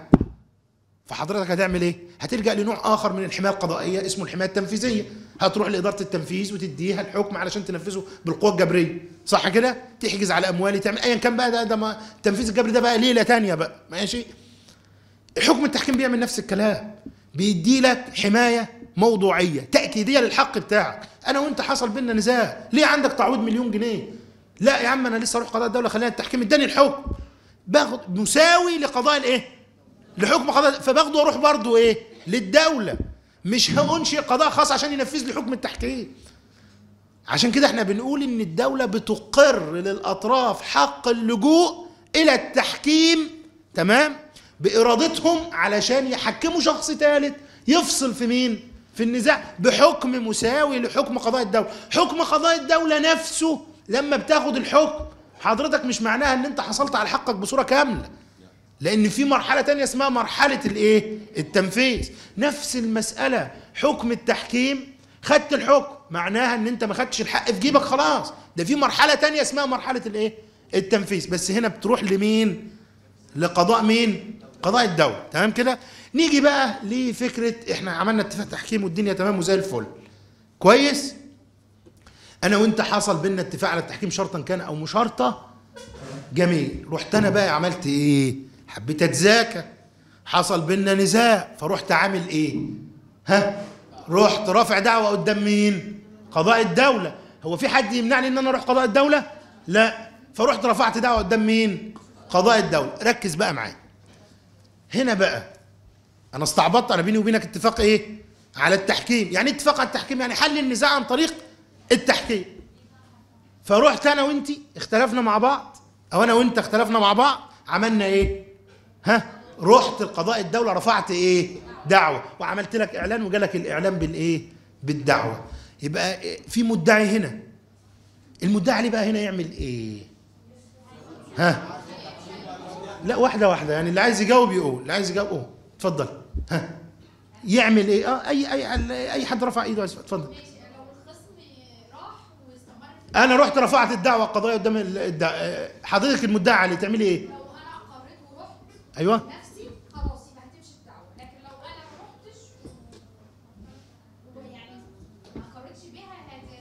S1: فحضرتك هتعمل ايه؟ هتلجا لنوع اخر من الحمايه القضائيه اسمه الحمايه التنفيذيه، هتروح لاداره التنفيذ وتديها الحكم علشان تنفذه بالقوه الجبريه، صح كده؟ تحجز على اموالي تعمل ايا كان بقى ده ده ما التنفيذ الجبري ده بقى ليله تانية بقى، ماشي؟ الحكم التحكيم بيعمل نفس الكلام، بيدي لك حمايه موضوعيه تاكيديه للحق بتاعك، انا وانت حصل بينا نزاع، ليه عندك تعويض مليون جنيه؟ لا يا عم انا لسه اروح قضاء الدوله خلينا التحكيم اداني الحكم باخد مساوي لقضاء الايه؟ لحكم قضاء فباخده واروح برضه ايه للدوله مش هانشئ قضاء خاص عشان ينفذ لي حكم التحكيم عشان كده احنا بنقول ان الدوله بتقر للاطراف حق اللجوء الى التحكيم تمام بارادتهم علشان يحكموا شخص ثالث يفصل في مين في النزاع بحكم مساوي لحكم قضاء الدوله حكم قضاء الدوله نفسه لما بتاخد الحكم حضرتك مش معناها ان انت حصلت على حقك بصوره كامله لان في مرحله تانية اسمها مرحله الايه التنفيذ نفس المساله حكم التحكيم خدت الحكم معناها ان انت ما خدتش الحق في جيبك خلاص ده في مرحله تانية اسمها مرحله الايه التنفيذ بس هنا بتروح لمين لقضاء مين قضاء الدوله تمام كده نيجي بقى لفكره احنا عملنا اتفاق تحكيم والدنيا تمام وزي الفل كويس انا وانت حصل بينا اتفاق على التحكيم شرطا كان او مشارطه جميل رحت انا بقى عملت ايه حبيت اتذاكى حصل بينا نزاع فرحت عامل ايه ها رحت رافع دعوه قدام مين قضاء الدوله هو في حد يمنعني ان انا اروح قضاء الدوله لا فرحت رفعت دعوه قدام مين قضاء الدوله ركز بقى معايا هنا بقى انا استعبطت انا بيني وبينك اتفاق ايه على التحكيم يعني إيه اتفاق على التحكيم يعني حل النزاع عن طريق التحكيم فرحت انا وانت اختلفنا مع بعض او انا وانت اختلفنا مع بعض عملنا ايه ها رحت القضاء الدوله رفعت ايه دعوه وعملت لك اعلان وجالك الاعلان بالايه بالدعوه يبقى إيه؟ في مدعي هنا المدعي عليه بقى هنا يعمل ايه ها لا واحده واحده يعني اللي عايز يجاوب يقول اللي عايز يجاوب قول اتفضل ها يعمل ايه اه اي اي اي حد رفع ايده اتفضل
S3: ماشي لو الخصم راح واستمرت
S1: انا رحت رفعت الدعوه القضائيه قدام ال- الدع... حضرتك المدعي عليه تعملي ايه
S3: لو انا اقريت ورحت
S1: ايوه
S3: نفسي خلاص يبقى هتمشي الدعوه لكن لو انا ما رحتش ويعني ما اقريتش بيها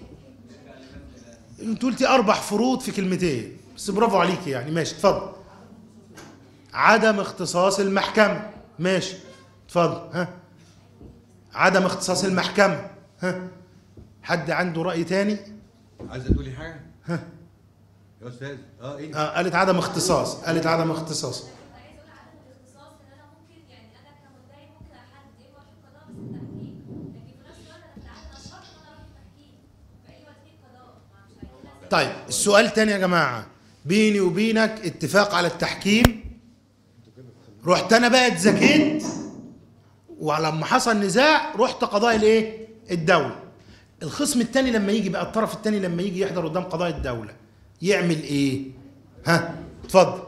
S3: هت-
S1: انت قلتي اربع فروض في كلمتين بس برافو عليكي يعني ماشي اتفضل عدم اختصاص المحكمه ماشي اتفضل ها عدم اختصاص المحكمه ها حد عنده راي تاني
S4: عايزه تقولي حاجه؟ يا استاذ اه ايه
S1: آه قالت عدم اختصاص قالت عدم اختصاص
S3: كنت عايز اقول عدم الاختصاص ان انا ممكن يعني انا كمدعي ممكن احدد ايه وقت القضاء بس التحكيم لكن في نفس الوقت انا اتعامل مع شرط ان انا اروح التحكيم في اي وقت فيه قضاء ما مش هيكون
S1: طيب السؤال تاني يا جماعة بيني وبينك اتفاق على التحكيم رحت انا بقى اتزكيت ولما حصل نزاع رحت قضاء الايه الدولة الخصم التاني لما يجي بقى الطرف التاني لما يجي يحضر قدام قضاء الدولة يعمل ايه ها اتفضل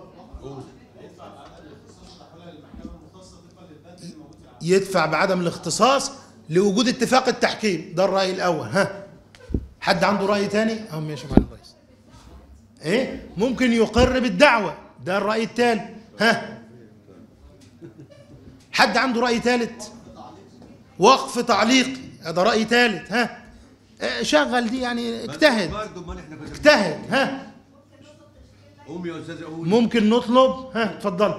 S1: يدفع بعدم الاختصاص لوجود اتفاق التحكيم ده الرأي الأول ها حد عنده رأي تاني؟ أه ماشي معالي الرئيس ايه ممكن يقر بالدعوة ده الرأي الثالث ها حد عنده رأي ثالث وقف تعليقي هذا رأي ثالث ها آه، شغل دي يعني اجتهد
S4: برضه امال احنا كنا
S1: اجتهد ها
S4: قوم يا استاذ قوم
S1: ممكن نطلب ها اتفضل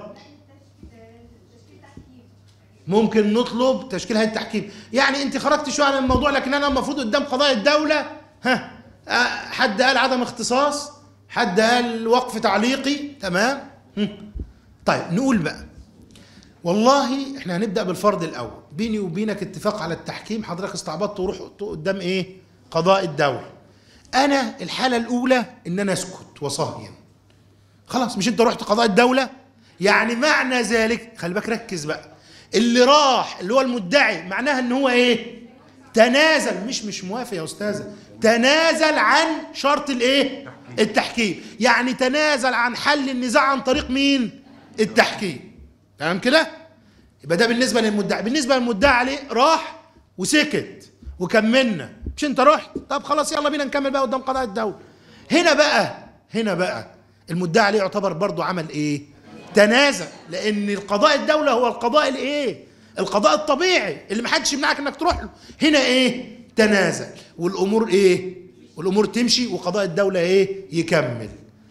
S1: ممكن نطلب تشكيل هيئه التحكيم يعني انت خرجت شويه عن الموضوع لكن انا المفروض قدام قضاء الدوله ها آه، حد قال عدم اختصاص حد قال وقف تعليقي تمام هم. طيب نقول بقى والله احنا هنبدا بالفرض الاول بيني وبينك اتفاق على التحكيم حضرتك استعبطت وروح قدام ايه قضاء الدوله انا الحاله الاولى ان انا اسكت وصهين خلاص مش انت رحت قضاء الدولة يعني معنى ذلك خلي بالك ركز بقى اللي راح اللي هو المدعي معناها ان هو ايه تنازل مش مش موافق يا استاذه تنازل عن شرط الايه التحكيم يعني تنازل عن حل النزاع عن طريق مين التحكيم تمام كده يبقى ده بالنسبه للمدعي بالنسبه للمدعي عليه راح وسكت وكملنا مش انت رحت طب خلاص يلا بينا نكمل بقى قدام قضاء الدوله هنا بقى هنا بقى المدعي عليه يعتبر برضه عمل ايه تنازل لان القضاء الدوله هو القضاء الايه القضاء الطبيعي اللي محدش يمنعك انك تروح له هنا ايه تنازل والامور ايه والامور تمشي وقضاء الدوله ايه يكمل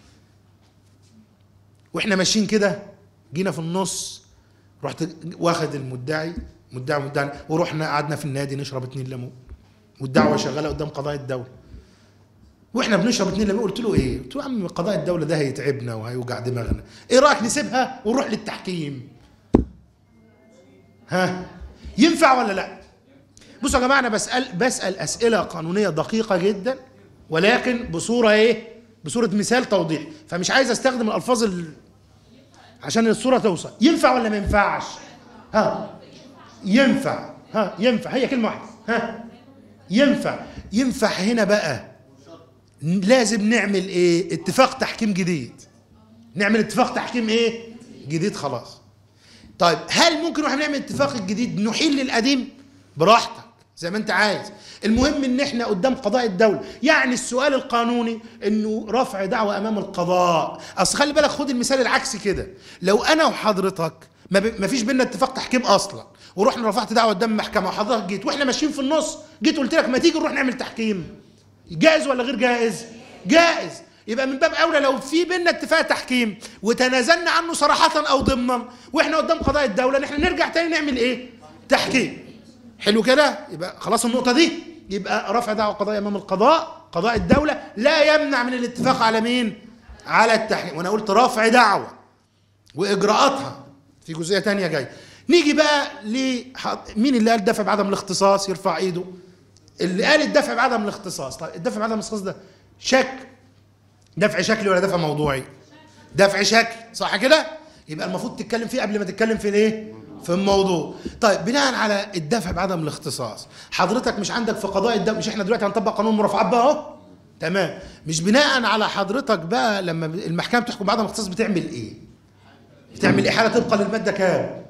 S1: واحنا ماشيين كده جينا في النص رحت واخد المدعي مدعي مدعي ورحنا قعدنا في النادي نشرب اتنين ليمون والدعوه شغاله قدام قضاء الدوله واحنا بنشرب اتنين ليمون قلت له ايه؟ قلت له يا عم قضاء الدوله ده هيتعبنا وهيوجع دماغنا، ايه رايك نسيبها ونروح للتحكيم؟ ها؟ ينفع ولا لا؟ بصوا يا جماعه انا بسال بسال اسئله قانونيه دقيقه جدا ولكن بصوره ايه؟ بصوره مثال توضيح، فمش عايز استخدم الالفاظ ال... عشان الصوره توصل، ينفع ولا ما ينفعش؟ ها؟ ينفع ها ينفع هي كلمه واحده ها؟ ينفع ينفع هنا بقى لازم نعمل ايه اتفاق تحكيم جديد نعمل اتفاق تحكيم ايه جديد خلاص طيب هل ممكن واحنا نعمل اتفاق الجديد نحيل للقديم براحتك زي ما انت عايز المهم ان احنا قدام قضاء الدوله يعني السؤال القانوني انه رفع دعوه امام القضاء اصل خلي بالك خد المثال العكسي كده لو انا وحضرتك ما, ب... ما فيش بينا اتفاق تحكيم اصلا ورحنا رفعت دعوه قدام المحكمه وحضرتك جيت واحنا ماشيين في النص جيت قلت لك ما تيجي نروح نعمل تحكيم جائز ولا غير جائز جائز يبقى من باب اولى لو في بينا اتفاق تحكيم وتنازلنا عنه صراحه او ضمنا واحنا قدام قضاء الدوله نحن نرجع تاني نعمل ايه تحكيم حلو كده يبقى خلاص النقطه دي يبقى رفع دعوه قضائيه امام القضاء قضاء الدوله لا يمنع من الاتفاق على مين على التحكيم وانا قلت رفع دعوه واجراءاتها في جزئيه تانية جايه نيجي بقى ل مين اللي قال دفع بعدم الاختصاص يرفع ايده اللي قال الدفع بعدم الاختصاص طيب الدفع بعدم الاختصاص ده شك دفع شكلي ولا دفع موضوعي دفع شكل صح كده يبقى المفروض تتكلم فيه قبل ما تتكلم في الايه في الموضوع طيب بناء على الدفع بعدم الاختصاص حضرتك مش عندك في قضاء الدم مش احنا دلوقتي هنطبق قانون المرافعات بقى اهو تمام مش بناء على حضرتك بقى لما المحكمه بتحكم بعدم الاختصاص بتعمل ايه بتعمل احاله طبقا للماده كام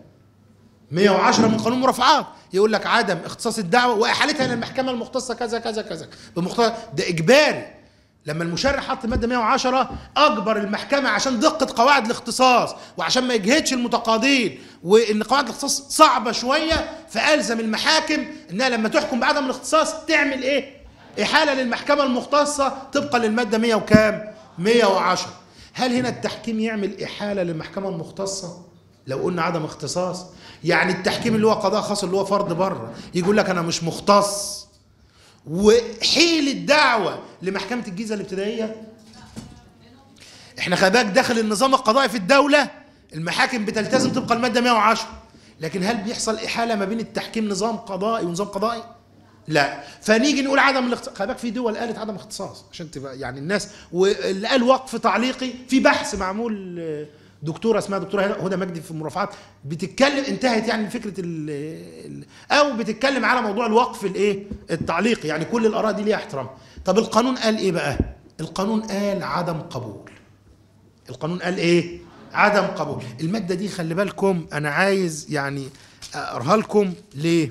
S1: 110 من قانون المرافعات يقول لك عدم اختصاص الدعوه واحالتها الى المحكمه المختصه كذا كذا كذا بمختصر ده اجباري لما المشرع حط الماده 110 اجبر المحكمه عشان دقه قواعد الاختصاص وعشان ما يجهدش المتقاضين وان قواعد الاختصاص صعبه شويه فالزم المحاكم انها لما تحكم بعدم الاختصاص تعمل ايه؟ احاله للمحكمه المختصه طبقا للماده 100 وكام؟ 110 هل هنا التحكيم يعمل احاله للمحكمه المختصه؟ لو قلنا عدم اختصاص يعني التحكيم اللي هو قضاء خاص اللي هو فرض بره يقول لك انا مش مختص وحيل الدعوه لمحكمه الجيزه الابتدائيه احنا خلي بالك داخل النظام القضائي في الدوله المحاكم بتلتزم طبق الماده 110 لكن هل بيحصل احاله ما بين التحكيم نظام قضائي ونظام قضائي لا فنيجي نقول عدم الاختصاص خلي بالك في دول قالت عدم اختصاص عشان تبقى يعني الناس واللي قال وقف تعليقي في بحث معمول آه، دكتوره اسمها دكتوره هدى مجدي في المرافعات بتتكلم انتهت يعني فكره ال ال او بتتكلم على موضوع الوقف الايه التعليقي يعني كل الاراء دي ليها احترام طب القانون قال ايه بقى القانون قال عدم قبول القانون قال ايه عدم قبول الماده دي خلي بالكم انا عايز يعني اقراها لكم ليه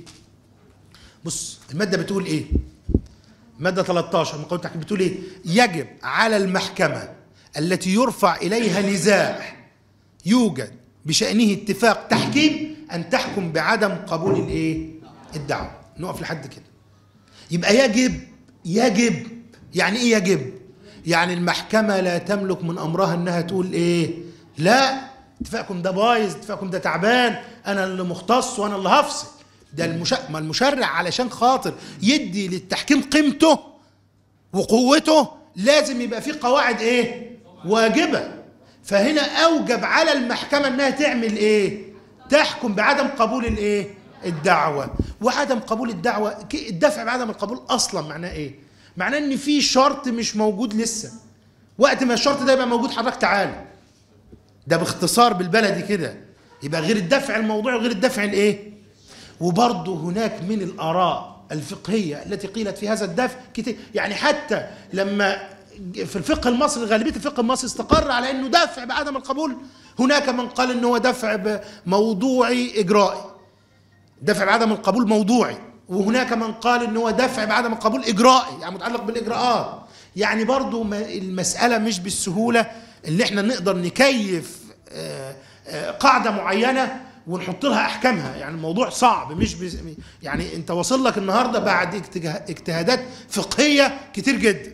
S1: بص الماده بتقول ايه ماده 13 من قانون التحكيم بتقول ايه يجب على المحكمه التي يرفع اليها نزاع يوجد بشانه اتفاق تحكيم ان تحكم بعدم قبول الايه الدعوه نقف لحد كده يبقى يجب يجب يعني ايه يجب يعني المحكمة لا تملك من أمرها أنها تقول إيه لا اتفاقكم ده بايظ اتفاقكم ده تعبان أنا اللي مختص وأنا اللي هفصل ده المش... ما المشرع علشان خاطر يدي للتحكيم قيمته وقوته لازم يبقى فيه قواعد ايه واجبة فهنا أوجب على المحكمة أنها تعمل ايه تحكم بعدم قبول الايه الدعوة وعدم قبول الدعوة ك- الدفع بعدم القبول أصلا معناه ايه معناه ان في شرط مش موجود لسه وقت ما الشرط ده يبقى موجود حضرتك تعالى ده باختصار بالبلدي كده يبقى غير الدفع الموضوعي وغير الدفع الايه وبرضه هناك من الآراء الفقهية التي قيلت في هذا الدفع كتير يعني حتى لما في الفقه المصري غالبية الفقه المصري استقر على أنه دفع بعدم القبول هناك من قال أنه هو دفع موضوعي إجرائي دفع بعدم القبول موضوعي وهناك من قال أنه هو دفع بعدم القبول إجرائي يعني متعلق بالإجراءات يعني برضه ما- المسألة مش بالسهولة اللي احنا نقدر نكيف آه، آه، قاعدة معينة ونحط لها احكامها يعني الموضوع صعب مش بز... يعني انت واصل لك النهارده بعد اجتها- اجتهادات فقهيه كتير جدا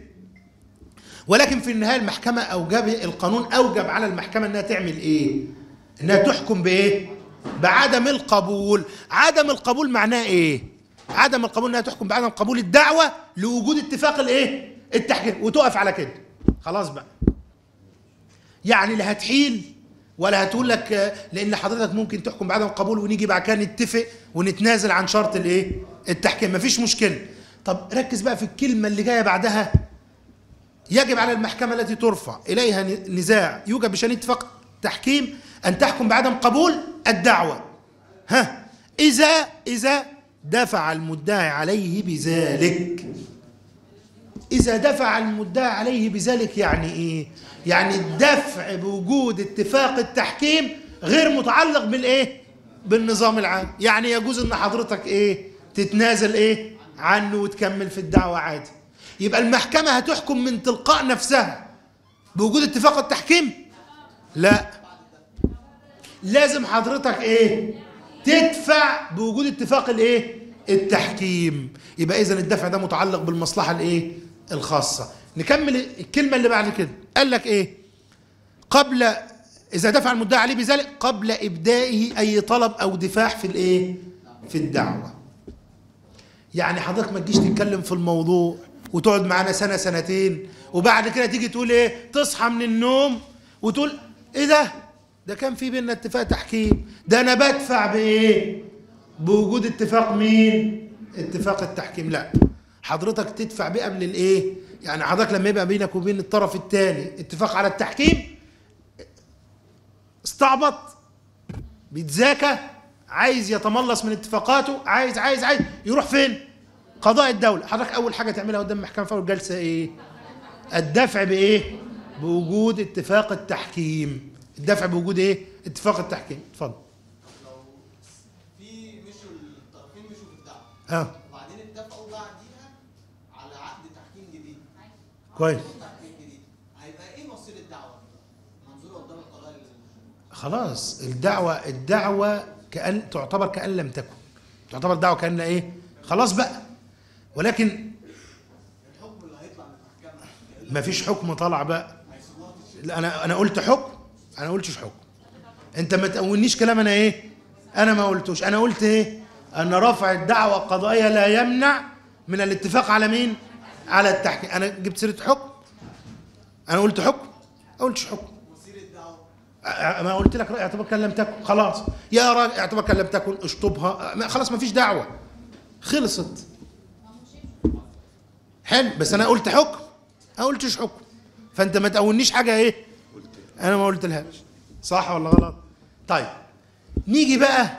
S1: ولكن في النهايه المحكمه اوجب القانون اوجب على المحكمه انها تعمل ايه انها تحكم بايه بعدم القبول عدم القبول معناه ايه عدم القبول انها تحكم بعدم قبول الدعوه لوجود اتفاق الايه التحكيم وتقف على كده خلاص بقى يعني لا هتحيل ولا هتقول لك آه، لان حضرتك ممكن تحكم بعدم القبول ونيجي بعد كده نتفق ونتنازل عن شرط الايه التحكيم مفيش مشكله طب ركز بقى في الكلمه اللي جايه بعدها يجب على المحكمه التي ترفع اليها ن- نزاع يوجب بشان اتفاق تحكيم ان تحكم بعدم قبول الدعوه ها اذا اذا دفع المدعي عليه بذلك إذا دفع المدعي عليه بذلك يعني إيه؟ يعني الدفع بوجود اتفاق التحكيم غير متعلق بالإيه؟ بالنظام العام، يعني يجوز إن حضرتك إيه؟ تتنازل إيه؟ عنه وتكمل في الدعوة عادي. يبقى المحكمة هتحكم من تلقاء نفسها بوجود اتفاق التحكيم؟ لا لازم حضرتك ايه تدفع بوجود اتفاق الايه التحكيم يبقى اذا الدفع ده متعلق بالمصلحه الايه الخاصه نكمل الكلمه اللي بعد كده قال لك ايه قبل اذا دفع المدعي عليه بذلك قبل ابدائه اي طلب او دفاع في الايه في الدعوه يعني حضرتك ما تجيش تتكلم في الموضوع وتقعد معانا سنه سنتين وبعد كده تيجي تقول ايه تصحى من النوم وتقول ايه ده ده كان في بيننا اتفاق تحكيم ده انا بدفع بايه بوجود اتفاق مين اتفاق التحكيم لا حضرتك تدفع بيه قبل الايه يعني حضرتك لما يبقى بينك وبين الطرف الثاني اتفاق على التحكيم استعبط بيتذاكى عايز يتملص من اتفاقاته عايز عايز عايز يروح فين قضاء الدولة حضرتك أول حاجة تعملها قدام المحكمة في أول جلسة إيه الدفع بإيه بوجود اتفاق التحكيم الدفع بوجود إيه اتفاق التحكيم اتفضل
S5: في مشوا الطرفين مشوا في الدعوه
S1: اه
S5: وبعدين اتفقوا بعديها على عقد تحكيم جديد
S1: كويس
S5: تحكيم جديد هيبقى ايه مصير الدعوه؟ منظوره قدام القضاء ال-
S1: خلاص الدعوة الدعوة كأن تعتبر كأن لم تكن تعتبر الدعوة كأن إيه خلاص بقى ولكن
S5: الحكم اللي هيطلع من المحكمه
S1: ما فيش حكم طلع بقى لا انا انا قلت حكم انا ما قلتش حكم انت ما تقولنيش كلام انا ايه انا ما قلتوش انا قلت ايه ان رفع الدعوه القضائيه لا يمنع من الاتفاق على مين على التحكيم انا جبت سيره حكم انا قلت حكم ما قلتش حكم
S5: مصير الدعوه
S1: أ- ما قلت لك اعتبرك لم تكن خلاص يا راجل اعتبرك لم تكن اشطبها ما- خلاص ما فيش دعوه خلصت حلو بس انا قلت حكم ما قلتش حكم فانت ما تقولنيش حاجه ايه انا ما قلتلهاش صح ولا غلط طيب نيجي بقى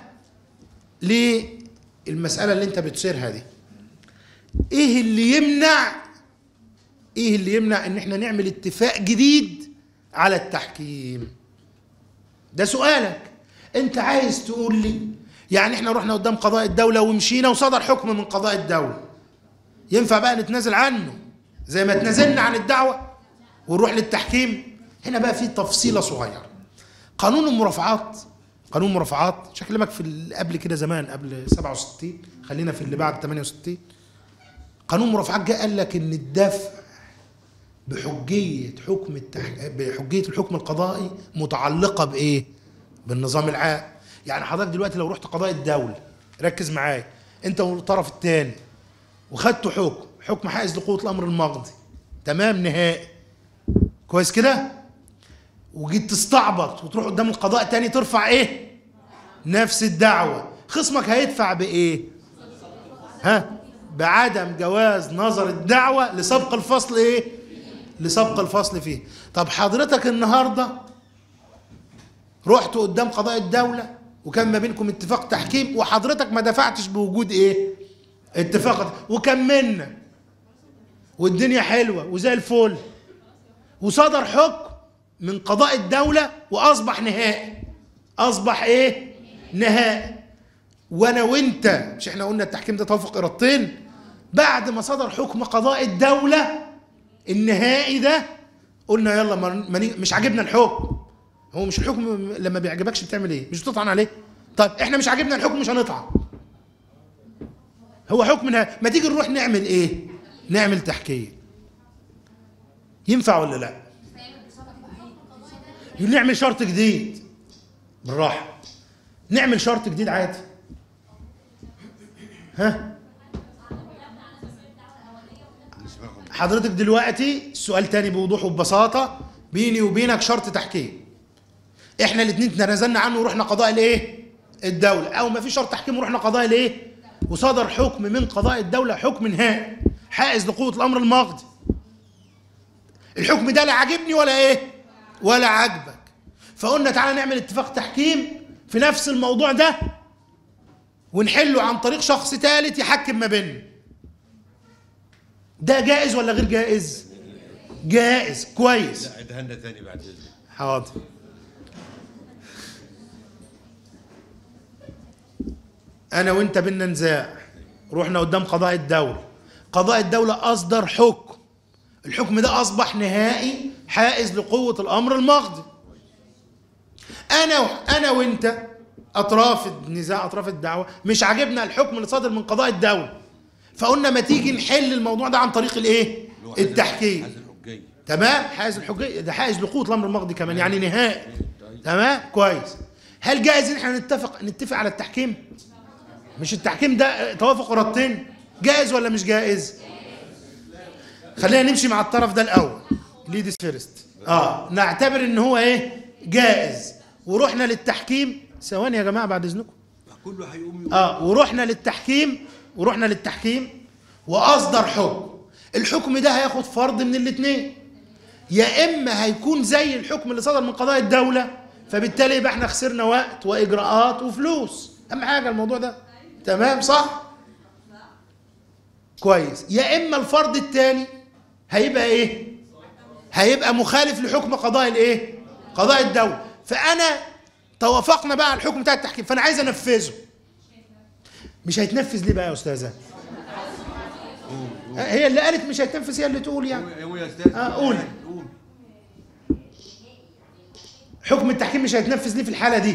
S1: للمساله اللي انت بتثيرها دي ايه اللي يمنع ايه اللي يمنع ان احنا نعمل اتفاق جديد على التحكيم ده سؤالك انت عايز تقول لي يعني احنا رحنا قدام قضاء الدولة ومشينا وصدر حكم من قضاء الدولة ينفع بقى نتنازل عنه زي ما تنازلنا عن الدعوة ونروح للتحكيم هنا بقى في تفصيلة صغيرة قانون المرافعات قانون المرافعات مش هكلمك في اللي قبل كده زمان قبل 67 خلينا في اللي بعد 68 قانون المرافعات جه قال لك ان الدفع بحجية حكم التح... بحجية الحكم القضائي متعلقة بإيه؟ بالنظام العام يعني حضرتك دلوقتي لو رحت قضاء الدولة ركز معايا أنت والطرف الثاني وخدتوا حكم حكم حائز لقوة الأمر المقضي تمام نهائي كويس كده؟ وجيت تستعبط وتروح قدام القضاء تاني ترفع إيه؟ نفس الدعوة خصمك هيدفع بإيه؟ ها؟ بعدم جواز نظر الدعوة لسبق الفصل إيه؟ لسبق الفصل فيه طب حضرتك النهاردة رحت قدام قضاء الدولة وكان ما بينكم اتفاق تحكيم وحضرتك ما دفعتش بوجود ايه اتفاق وكملنا والدنيا حلوة وزي الفل وصدر حكم من قضاء الدولة وأصبح نهائي أصبح إيه؟ نهائي وأنا وأنت مش إحنا قلنا التحكيم ده توافق إرادتين بعد ما صدر حكم قضاء الدولة النهائي ده قلنا يلا ما ما نيجي- مش عاجبنا الحكم هو مش الحكم لما بيعجبكش بتعمل ايه مش بتطعن عليه طيب احنا مش عاجبنا الحكم مش هنطعن هو حكم نهائي ما تيجي نروح نعمل ايه نعمل تحكيم ينفع ولا لا نعمل شرط جديد بالراحه نعمل شرط جديد عادي ها حضرتك دلوقتي سؤال تاني بوضوح وببساطة بيني وبينك شرط تحكيم احنا الاثنين تنازلنا عنه ورحنا قضاء الايه الدولة او ما في شرط تحكيم ورحنا قضاء الايه وصدر حكم من قضاء الدولة حكم نهائي حائز لقوة الامر المقضي الحكم ده لا عاجبني ولا ايه ولا عاجبك فقلنا تعالى نعمل اتفاق تحكيم في نفس الموضوع ده ونحله عن طريق شخص ثالث يحكم ما بيننا ده جائز ولا غير جائز جائز كويس
S4: لا عيدها لنا ثاني بعد اذنك
S1: حاضر انا وانت بينا نزاع رحنا قدام قضاء الدولة قضاء الدولة اصدر حكم الحكم ده اصبح نهائي حائز لقوة الامر المقضي انا انا وانت اطراف النزاع اطراف الدعوة مش عاجبنا الحكم اللي صادر من قضاء الدولة فقلنا ما تيجي نحل الموضوع ده عن طريق الايه
S4: اللي هو حازم-
S1: التحكيم
S4: حازم الحجية
S1: تمام حائز الحجية ده حائز لقوة الأمر المقضي كمان يعني نهائي تمام كويس هل جائز ان احنا نتفق نتفق على التحكيم مش التحكيم ده توافق إرادتين جائز ولا مش جائز خلينا نمشي مع الطرف ده الأول ليديز فيرست اه نعتبر ان هو ايه جائز ورحنا للتحكيم ثواني يا جماعة بعد إذنكم
S4: كله هيقوم يقول
S1: اه ورحنا للتحكيم ورحنا للتحكيم واصدر حكم الحكم ده هياخد فرض من الاثنين يا اما هيكون زي الحكم اللي صدر من قضاء الدوله فبالتالي يبقى احنا خسرنا وقت واجراءات وفلوس اهم حاجه الموضوع ده تمام صح كويس يا اما الفرض الثاني هيبقى ايه هيبقى مخالف لحكم قضاء الايه قضاء الدوله فانا توافقنا بقى على الحكم بتاع التحكيم فانا عايز انفذه مش هيتنفذ ليه بقى يا استاذه هي اللي قالت مش هيتنفذ هي اللي تقول يعني
S4: قوم يا استاذ
S1: آه، قول.
S4: قوم
S1: حكم التحكيم مش هيتنفذ ليه في الحاله دي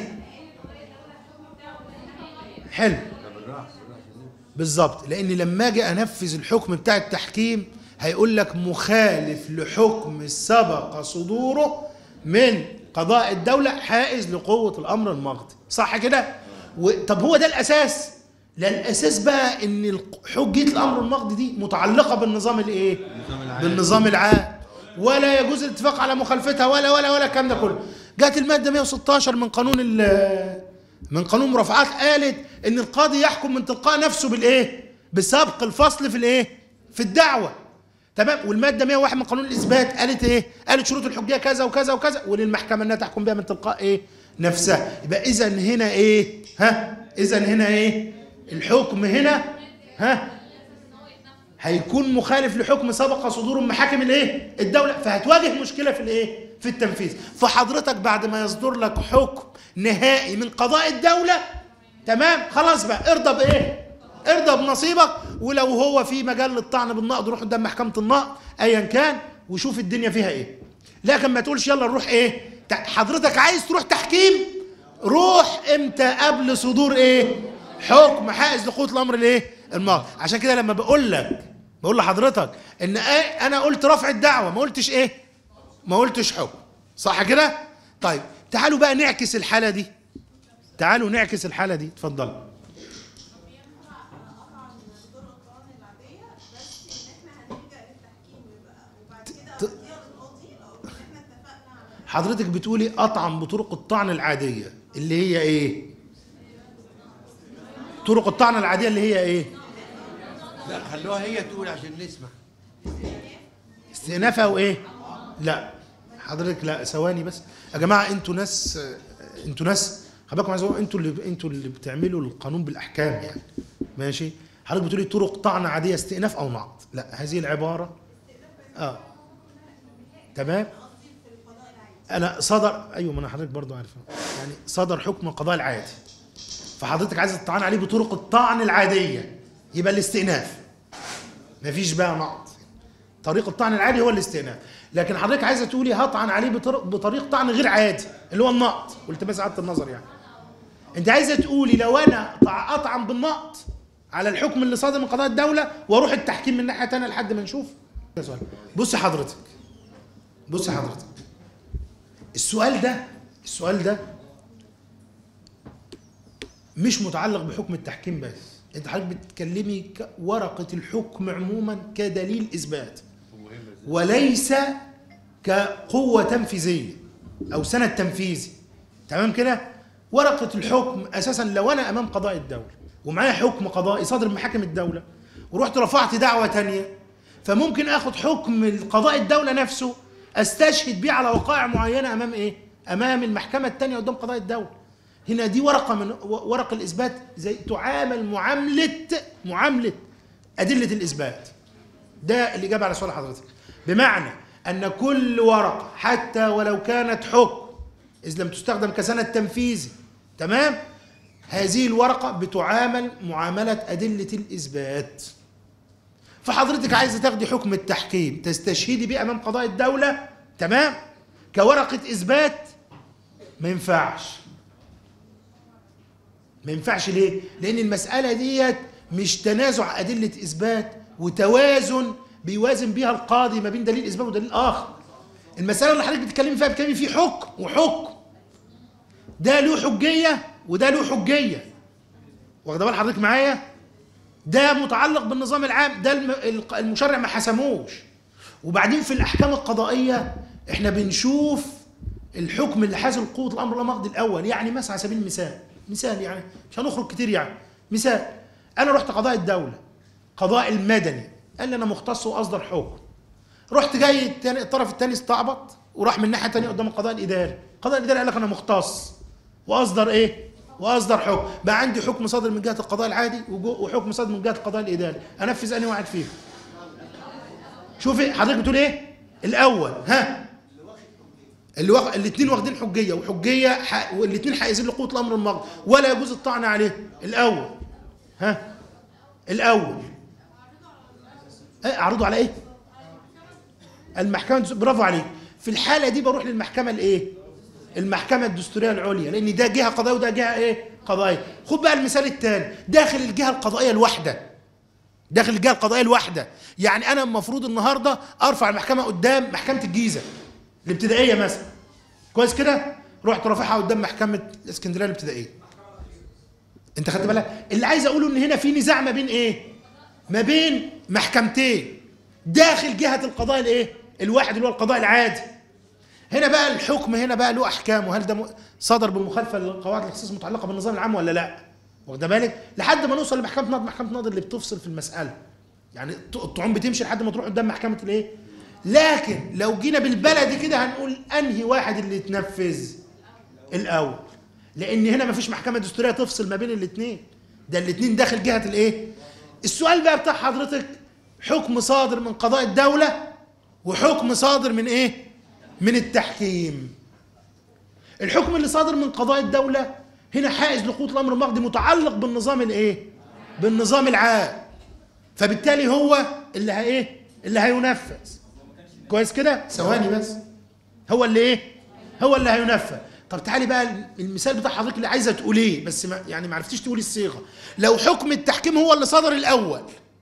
S1: حلو بالظبط لان لما اجي انفذ الحكم بتاع التحكيم هيقول لك مخالف لحكم سبق صدوره من قضاء الدولة حائز لقوة الأمر المقضي صح كده؟ و... طب هو ده الأساس؟ لا الأساس بقى إن الق- حجية الأمر المقضي دي متعلقة بالنظام الإيه؟
S4: النظام العام.
S1: بالنظام العام ولا يجوز الاتفاق على مخالفتها ولا ولا ولا الكلام ده كله جت الماده 116 من قانون ال- من قانون مرافعات قالت ان القاضي يحكم من تلقاء نفسه بالايه بسبق الفصل في الايه في الدعوه تمام والماده 101 من قانون الاثبات قالت ايه قالت شروط الحجيه كذا وكذا وكذا وللمحكمه انها تحكم بها من تلقاء ايه نفسها يبقى اذا هنا ايه ها اذا هنا ايه الحكم هنا ها هيكون مخالف لحكم سبق صدوره من محاكم الايه الدوله فهتواجه مشكله في الايه في التنفيذ فحضرتك بعد ما يصدر لك حكم نهائي من قضاء الدوله تمام خلاص بقى ارضى بايه ارضى بنصيبك ولو هو في مجال للطعن بالنقد روح قدام محكمه النقد ايا كان وشوف الدنيا فيها ايه لكن ما تقولش يلا نروح ايه تع- حضرتك عايز تروح تحكيم روح امتى قبل صدور ايه حكم حائز لقوه الامر الايه الماضي عشان كده لما بقول لك بقول لحضرتك ان ايه انا قلت رفع الدعوه ما قلتش ايه ما قلتش حكم صح كده طيب تعالوا بقى نعكس الحاله دي تعالوا نعكس الحاله دي اتفضل
S6: ينفع قطعا طرق القانون العادية بس إن إحنا هنلجأ للتحكيم ويبقى وبعد كده
S1: ت-
S6: أوديها للقاضي أو إن إحنا اتفقنا على
S1: حضرتك بتقولي اطعن بطرق الطعن العاديه اللي هي ايه طرق الطعن العاديه اللي هي ايه
S4: لا خلوها هي تقول عشان نسمع
S1: استئناف او ايه لا حضرتك لا ثواني بس يا جماعه انتوا ناس انتوا ناس خلي بالكم عايز أقول انتوا اللي انتوا اللي بتعملوا القانون بالاحكام يعني ماشي حضرتك بتقولي طرق طعن عاديه استئناف او نقض لا هذه العباره اه تمام انا صدر ايوه ما انا حضرتك برضو عارف يعني صدر حكم القضاء العادي فحضرتك عايز تطعن عليه بطرق الطعن العاديه يبقى الاستئناف مفيش بقى نقض طريق الطعن العادي هو الاستئناف لكن حضرتك عايزه تقولي هطعن عليه بطرق بطريق طعن غير عادي اللي هو النقد والتماس اعاده النظر يعني انت عايزه تقولي لو انا طع- اطعن بالنقد على الحكم اللي صادر من قضاء الدوله واروح التحكيم من ناحيه ثانيه لحد ما نشوف ده سؤال بص حضرتك بص حضرتك السؤال ده السؤال ده مش متعلق بحكم التحكيم بس انت حضرتك بتتكلمي ك- ورقه الحكم عموما كدليل اثبات وليس كقوه تنفيذيه او سند تنفيذي تمام كده ورقه الحكم اساسا لو انا امام قضاء الدوله ومعايا حكم قضائي صادر من محاكم الدوله ورحت رفعت دعوه تانية فممكن اخد حكم القضاء الدوله نفسه استشهد بيه على وقائع معينه امام ايه امام المحكمه الثانيه قدام قضاء الدوله هنا دي ورقه من ورق الاثبات زي تعامل معامله معامله ادله الاثبات ده الإجابة على سؤال حضرتك بمعنى أن كل ورقة حتى ولو كانت حكم إذ لم تستخدم كسند تنفيذي تمام هذه الورقة بتعامل معاملة أدلة الإثبات فحضرتك عايزة تاخدي حكم التحكيم تستشهدي بيه أمام قضاء الدولة تمام كورقة إثبات ما ينفعش ما ينفعش ليه؟ لأن المسألة ديت مش تنازع أدلة إثبات وتوازن بيوازن بيها القاضي ما بين دليل إثبات ودليل آخر. المسألة اللي حضرتك بتتكلمي فيها بتتكلمي في حكم وحكم. ده له حجية وده له حجية. واخد بال حضرتك معايا؟ ده متعلق بالنظام العام ده الم- الق- المشرع ما حسموش. وبعدين في الأحكام القضائية احنا بنشوف الحكم اللي حازم قوة الأمر لا مقضي الأول يعني مثلا على سبيل المثال مثال يعني مش هنخرج كتير يعني مثال أنا رحت قضاء الدولة قضاء المدني قال لي أنا مختص وأصدر حكم رحت جاي التاني الطرف الثاني استعبط وراح من الناحية الثانية قدام القضاء الإداري القضاء الإداري قال لك أنا مختص وأصدر إيه وأصدر حكم بقى عندي حكم صادر من جهة القضاء العادي وجو- وحكم صادر من جهة القضاء الإداري أنفذ أنهي واحد فيهم شوفي حضرتك بتقول ايه الاول ها اللي واخ... الاثنين واخدين حجيه وحجيه ح... والاثنين حائزين لقوه الامر المقضي ولا يجوز الطعن عليه الاول ها الاول ايه اعرضه على ايه المحكمه الدستورية- برافو عليك في الحاله دي بروح للمحكمه الايه المحكمه الدستوريه العليا لان ده جهه قضائيه وده جهه ايه قضائيه خد بقى المثال الثاني داخل الجهه القضائيه الواحده داخل الجهه القضائيه الواحده يعني انا المفروض النهارده ارفع المحكمه قدام محكمه الجيزه الابتدائيه مثلا كويس كده رحت رافعها قدام محكمه الاسكندريه الابتدائيه انت خدت بالك اللي عايز اقوله ان هنا في نزاع ما بين ايه ما بين محكمتين داخل جهه القضاء الايه الواحد اللي هو القضاء العادي هنا بقى الحكم هنا بقى له احكام وهل ده م- صدر بالمخالفه لقواعد الاختصاص المتعلقه بالنظام العام ولا لا واخد بالك لحد ما نوصل لمحكمه نقض محكمه نقض اللي بتفصل في المساله يعني الط- الطعون بتمشي لحد ما تروح قدام محكمه الايه لكن لو جينا بالبلدي كده هنقول انهي واحد اللي يتنفذ الاول لان هنا مفيش محكمه دستوريه تفصل ما بين الاثنين ده الاثنين داخل جهه الايه السؤال بقى بتاع حضرتك حكم صادر من قضاء الدوله وحكم صادر من ايه من التحكيم الحكم اللي صادر من قضاء الدوله هنا حائز لقوة الامر المقضي متعلق بالنظام الايه بالنظام العام فبالتالي هو اللي هي ايه اللي هينفذ كويس كده ثواني بس هو اللي ايه هو اللي هينفذ طب تعالي بقى المثال بتاع حضرتك اللي عايزه تقوليه بس ما يعني ما عرفتيش تقولي الصيغه لو حكم التحكيم هو اللي صدر الاول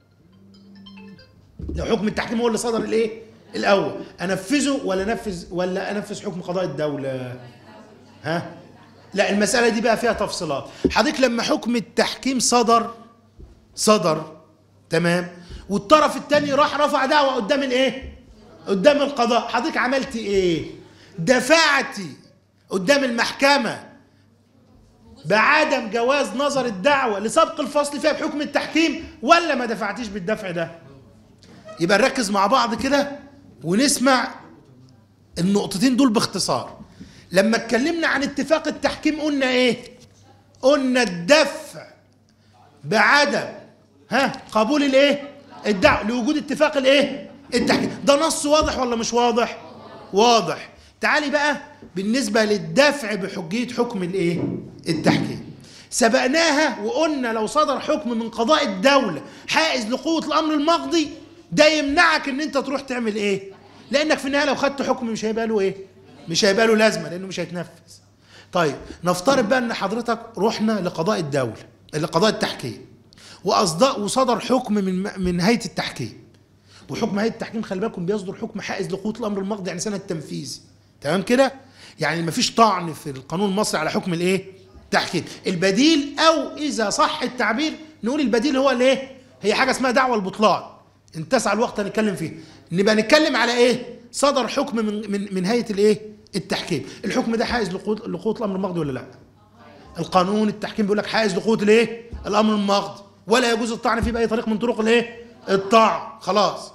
S1: لو حكم التحكيم هو اللي صدر الايه الاول انفذه ولا انفذ ولا انفذ حكم قضاء الدوله ها لا المساله دي بقى فيها تفصيلات حضرتك لما حكم التحكيم صدر صدر تمام والطرف الثاني راح رفع دعوه قدام الايه قدام القضاء حضرتك عملتي ايه دفعتي قدام المحكمه بعدم جواز نظر الدعوه لسبق الفصل فيها بحكم التحكيم ولا ما دفعتيش بالدفع ده يبقى نركز مع بعض كده ونسمع النقطتين دول باختصار لما اتكلمنا عن اتفاق التحكيم قلنا ايه قلنا الدفع بعدم ها قبول الايه الدعوة لوجود اتفاق الايه التحكيم ده نص واضح ولا مش واضح واضح تعالي بقى بالنسبة للدفع بحجية حكم الايه التحكيم سبقناها وقلنا لو صدر حكم من قضاء الدولة حائز لقوة الأمر المقضي ده يمنعك ان انت تروح تعمل ايه لانك في النهاية لو خدت حكم مش هيبقى له ايه مش هيبقى له لازمة لانه مش هيتنفذ طيب نفترض بقى ان حضرتك رحنا لقضاء الدولة لقضاء التحكيم واصدق وصدر حكم من من هيئه التحكيم وحكم هيئه التحكيم خلي بالكم بيصدر حكم حائز لقوه الامر المقضي يعني سنه تنفيذي تمام كده يعني مفيش طعن في القانون المصري على حكم الايه التحكيم البديل او اذا صح التعبير نقول البديل هو الايه هي حاجه اسمها دعوه البطلان ان تسع الوقت هنتكلم فيه نبقى نتكلم على ايه صدر حكم من من من هيئه الايه التحكيم الحكم ده حائز لقوه لقوه الامر المقضي ولا لا القانون التحكيم بيقول لك حائز لقوه الايه الامر المقضي ولا يجوز الطعن فيه باي طريق من طرق الايه الطعن خلاص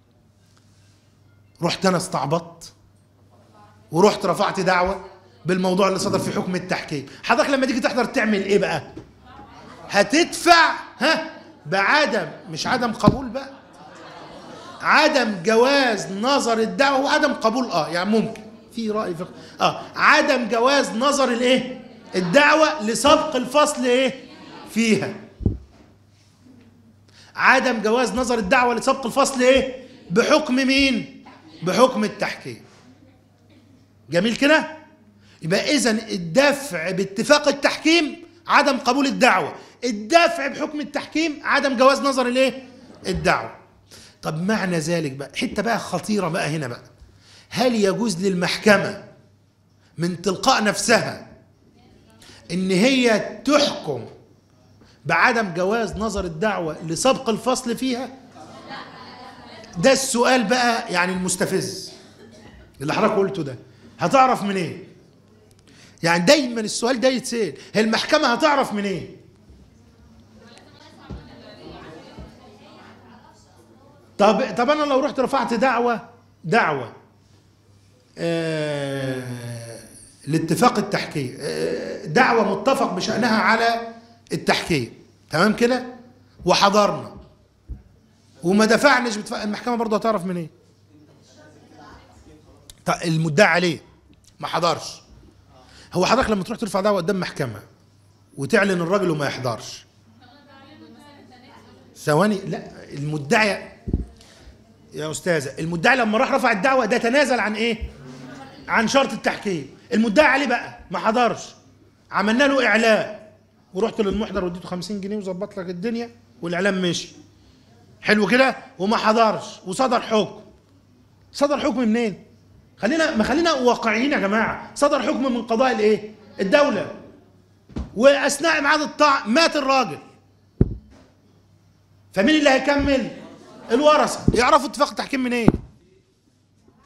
S1: رحت انا استعبطت ورحت رفعت دعوه بالموضوع اللي صدر في حكم التحكيم حضرتك لما تيجي تحضر تعمل ايه بقى هتدفع ها بعدم مش عدم قبول بقى عدم جواز نظر الدعوه وعدم قبول اه يعني ممكن في راي في اه عدم جواز نظر الايه الدعوه لسبق الفصل ايه فيها عدم جواز نظر الدعوة لسبق الفصل ايه بحكم مين بحكم التحكيم جميل كده يبقى اذا الدفع باتفاق التحكيم عدم قبول الدعوة الدفع بحكم التحكيم عدم جواز نظر الايه الدعوة طب معنى ذلك بقى حتة بقى خطيرة بقى هنا بقى هل يجوز للمحكمة من تلقاء نفسها ان هي تحكم بعدم جواز نظر الدعوة لسبق الفصل فيها ده السؤال بقى يعني المستفز اللي حضرتك قلته ده هتعرف منين إيه؟ يعني دايما السؤال ده يتسال هي المحكمة هتعرف منين إيه؟ طب طب انا لو رحت رفعت دعوة دعوة آه لاتفاق التحكيم آه دعوة متفق بشأنها على التحكيم تمام كده وحضرنا وما دفعناش بتفق... المحكمه برضه هتعرف منين إيه؟ المدعي عليه ما حضرش هو حضرتك لما تروح ترفع دعوه قدام محكمه وتعلن الراجل وما يحضرش ثواني لا المدعي يا استاذه المدعي لما راح رفع الدعوه ده تنازل عن ايه عن شرط التحكيم المدعي عليه بقى ما حضرش عملنا له اعلان ورحت للمحضر واديته 50 جنيه وظبط لك الدنيا والاعلام مشي حلو كده وما حضرش وصدر حكم صدر حكم منين خلينا ما خلينا واقعيين يا جماعه صدر حكم من قضاء الايه الدوله واثناء ميعاد الطعن مات الراجل فمين اللي هيكمل الورثه يعرفوا اتفاق التحكيم منين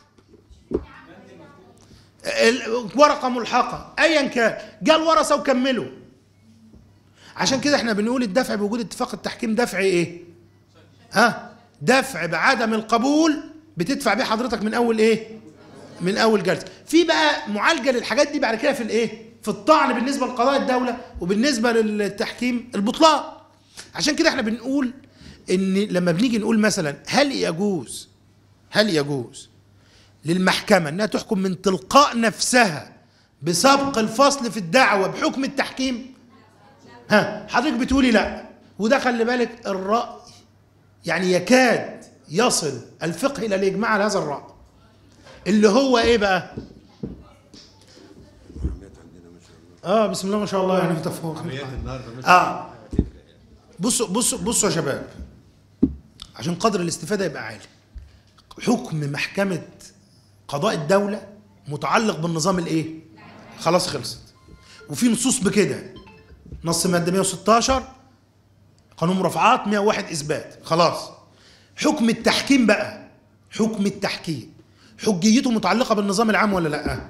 S1: ال- ورقه ملحقه ايا كان جاء الورثه وكملوا عشان كده احنا بنقول الدفع بوجود اتفاق التحكيم دفع ايه ها دفع بعدم القبول بتدفع بيه حضرتك من اول ايه من اول جلسه في بقى معالجه للحاجات دي بعد كده في الايه في الطعن بالنسبه لقضاء الدوله وبالنسبه للتحكيم البطلان عشان كده احنا بنقول ان لما بنيجي نقول مثلا هل يجوز هل يجوز للمحكمه انها تحكم من تلقاء نفسها بسبق الفصل في الدعوه بحكم التحكيم ها حضرتك بتقولي لا وده خلي بالك الراي يعني يكاد يصل الفقه الى الاجماع على هذا الراي اللي هو ايه بقى اه بسم الله ما شاء الله يعني في تفوق اه بصوا بصوا بصوا يا شباب عشان قدر الاستفاده يبقى عالي حكم محكمه قضاء الدوله متعلق بالنظام الايه خلاص خلصت وفي نصوص بكده نص ماده 116 قانون مرافعات 101 اثبات خلاص حكم التحكيم بقى حكم التحكيم حجيته متعلقه بالنظام العام ولا لا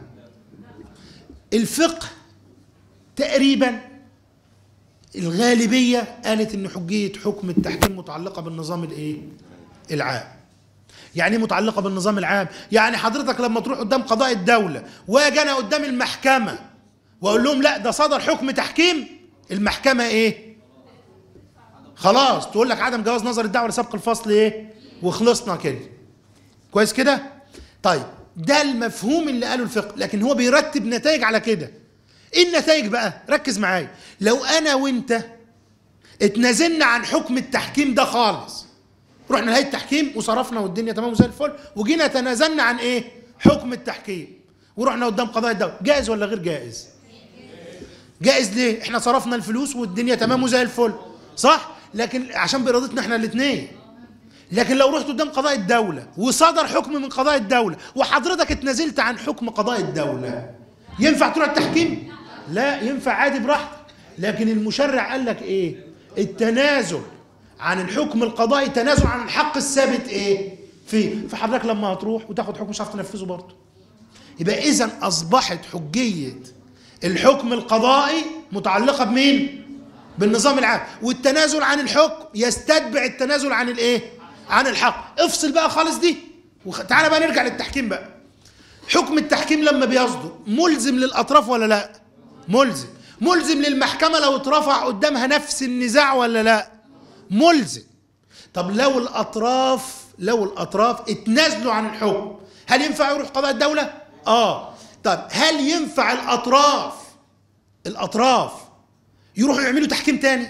S1: الفقه تقريبا الغالبيه قالت ان حجيه حكم التحكيم متعلقه بالنظام الايه العام يعني ايه متعلقه بالنظام العام يعني حضرتك لما تروح قدام قضاء الدوله واجي انا قدام المحكمه واقول لهم لا ده صدر حكم تحكيم المحكمه ايه خلاص تقول لك عدم جواز نظر الدعوه لسبق الفصل ايه وخلصنا كده كويس كده طيب ده المفهوم اللي قاله الفقه لكن هو بيرتب نتائج على كده ايه النتائج بقى ركز معايا لو انا وانت اتنازلنا عن حكم التحكيم ده خالص رحنا لهيئه التحكيم وصرفنا والدنيا تمام وزي الفل وجينا تنازلنا عن ايه حكم التحكيم ورحنا قدام قضاء الدوله جائز ولا غير جائز جائز ليه احنا صرفنا الفلوس والدنيا تمام وزي الفل صح لكن عشان بارادتنا احنا الاثنين لكن لو رحت قدام قضاء الدولة وصدر حكم من قضاء الدولة وحضرتك اتنازلت عن حكم قضاء الدولة ينفع تروح التحكيم؟ لا ينفع عادي براحتك لكن المشرع قال لك ايه؟ التنازل عن الحكم القضائي تنازل عن الحق الثابت ايه؟ فيه فحضرتك لما هتروح وتاخد حكم مش هتعرف تنفذه برضه يبقى اذا اصبحت حجيه الحكم القضائي متعلقه بمين؟ بالنظام العام والتنازل عن الحكم يستتبع التنازل عن الايه؟ عن الحق افصل بقى خالص دي وتعالى بقى نرجع للتحكيم بقى حكم التحكيم لما بيصدر ملزم للاطراف ولا لا؟ ملزم ملزم للمحكمه لو اترفع قدامها نفس النزاع ولا لا؟ ملزم طب لو الاطراف لو الاطراف اتنازلوا عن الحكم هل ينفع يروح قضاء الدوله؟ اه طب هل ينفع الاطراف الاطراف يروحوا يعملوا تحكيم تاني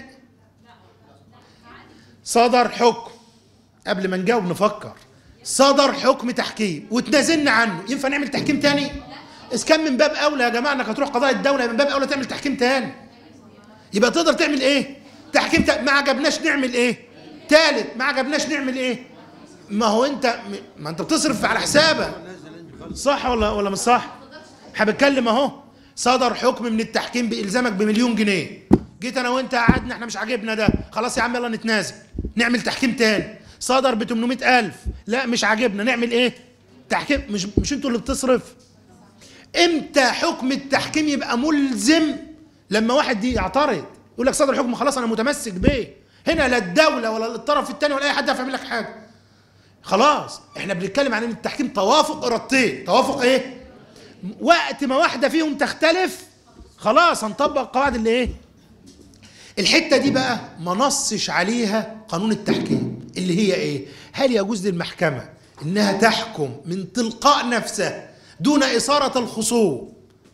S1: صدر حكم قبل ما نجاوب نفكر صدر حكم تحكيم وتنازلنا عنه ينفع نعمل تحكيم تاني اذا كان من باب اولى يا جماعه انك هتروح قضاء الدوله من باب اولى تعمل تحكيم تاني يبقى تقدر تعمل ايه تحكيم تاني. ما عجبناش نعمل ايه تالت ما عجبناش نعمل ايه ما هو انت ما انت بتصرف على حسابك صح ولا ولا مش صح احنا بنتكلم اهو صدر حكم من التحكيم بالزامك بمليون جنيه جيت انا وانت قعدنا احنا مش عاجبنا ده خلاص يا عم يلا نتنازل نعمل تحكيم تاني صدر ب 800000 لا مش عاجبنا نعمل ايه تحكيم مش مش انتوا اللي بتصرف امتى حكم التحكيم يبقى ملزم لما واحد دي يعترض يقول لك صدر حكم خلاص انا متمسك بيه هنا لا الدوله ولا الطرف الثاني ولا اي حد يعرف يعمل لك حاجه خلاص احنا بنتكلم عن ان التحكيم توافق ارادتين توافق ايه وقت ما واحده فيهم تختلف خلاص هنطبق القواعد اللي ايه الحته دي بقى ما نصش عليها قانون التحكيم اللي هي ايه هل يجوز للمحكمه انها تحكم من تلقاء نفسها دون اثاره الخصوم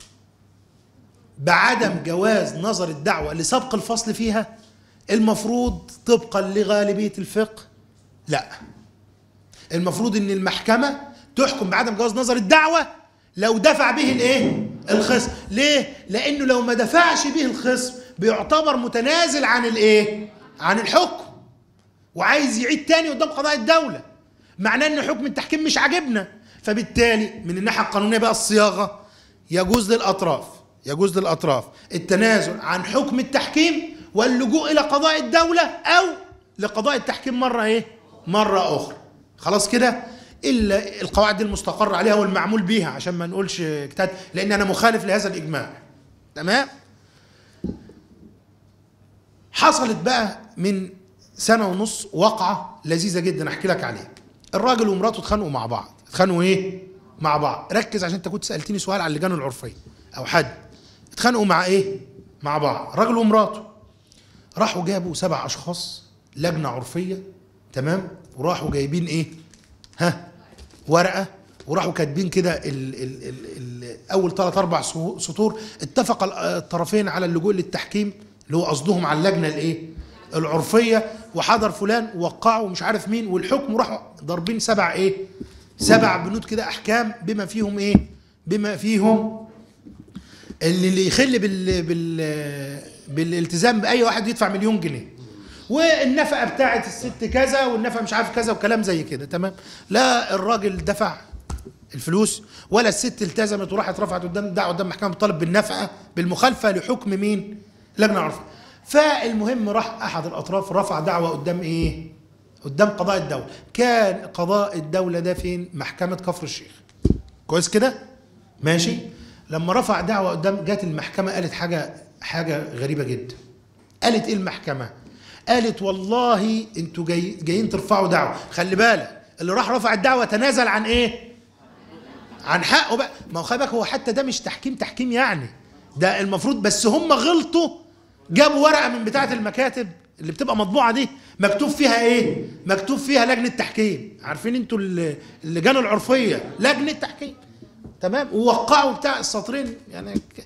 S1: بعدم جواز نظر الدعوه لسبق الفصل فيها المفروض طبقا لغالبيه الفقه لا المفروض ان المحكمه تحكم بعدم جواز نظر الدعوه لو دفع به الايه الخصم ليه لانه لو ما دفعش به الخصم بيعتبر متنازل عن الايه عن الحكم وعايز يعيد تاني قدام قضاء الدوله معناه ان حكم التحكيم مش عاجبنا فبالتالي من الناحيه القانونيه بقى الصياغه يجوز للاطراف يجوز للاطراف التنازل عن حكم التحكيم واللجوء الى قضاء الدوله او لقضاء التحكيم مره ايه مره اخرى خلاص كده الا القواعد دي المستقر عليها والمعمول بيها عشان ما نقولش اجتهاد لان انا مخالف لهذا الاجماع تمام حصلت بقى من سنه ونص وقعه لذيذه جدا احكي لك عليها الراجل ومراته اتخانقوا مع بعض اتخانقوا ايه مع بعض ركز عشان انت كنت سالتني سؤال على اللجان العرفيه او حد اتخانقوا مع ايه مع بعض راجل ومراته راحوا جابوا سبع اشخاص لجنه عرفيه تمام وراحوا جايبين ايه ها ورقه وراحوا كاتبين كده ال ال ال ال اول ثلاث اربع سو- سطور اتفق ال- الطرفين على اللجوء للتحكيم اللي هو قصدهم على اللجنه الايه العرفيه وحضر فلان ووقعوا مش عارف مين والحكم وراحوا ضاربين سبع ايه سبع بنود كده احكام بما فيهم ايه بما فيهم اللي اللي يخل بال بال بالالتزام باي واحد يدفع مليون جنيه والنفقه بتاعت الست كذا والنفقه مش عارف كذا وكلام زي كده تمام لا الراجل دفع الفلوس ولا الست التزمت وراحت رفعت قدام دعوه قدام محكمه طالب بالنفقه بالمخالفه لحكم مين؟ لجنه عرفيه. فالمهم راح احد الاطراف رفع دعوه قدام ايه؟ قدام قضاء الدوله. كان قضاء الدوله ده فين؟ محكمه كفر الشيخ. كويس كده؟ ماشي؟ لما رفع دعوه قدام جت المحكمه قالت حاجه حاجه غريبه جدا. قالت ايه المحكمه؟ قالت والله انتوا جاي جايين ترفعوا دعوه، خلي بالك اللي راح رفع الدعوه تنازل عن ايه؟ عن حقه بقى ما هو خلي بالك هو حتى ده مش تحكيم تحكيم يعني ده المفروض بس هم غلطوا جابوا ورقه من بتاعه المكاتب اللي بتبقى مطبوعه دي مكتوب فيها ايه؟ مكتوب فيها لجنه تحكيم عارفين انتوا ال- اللجان العرفيه لجنه تحكيم تمام ووقعوا بتاع السطرين يعني ك-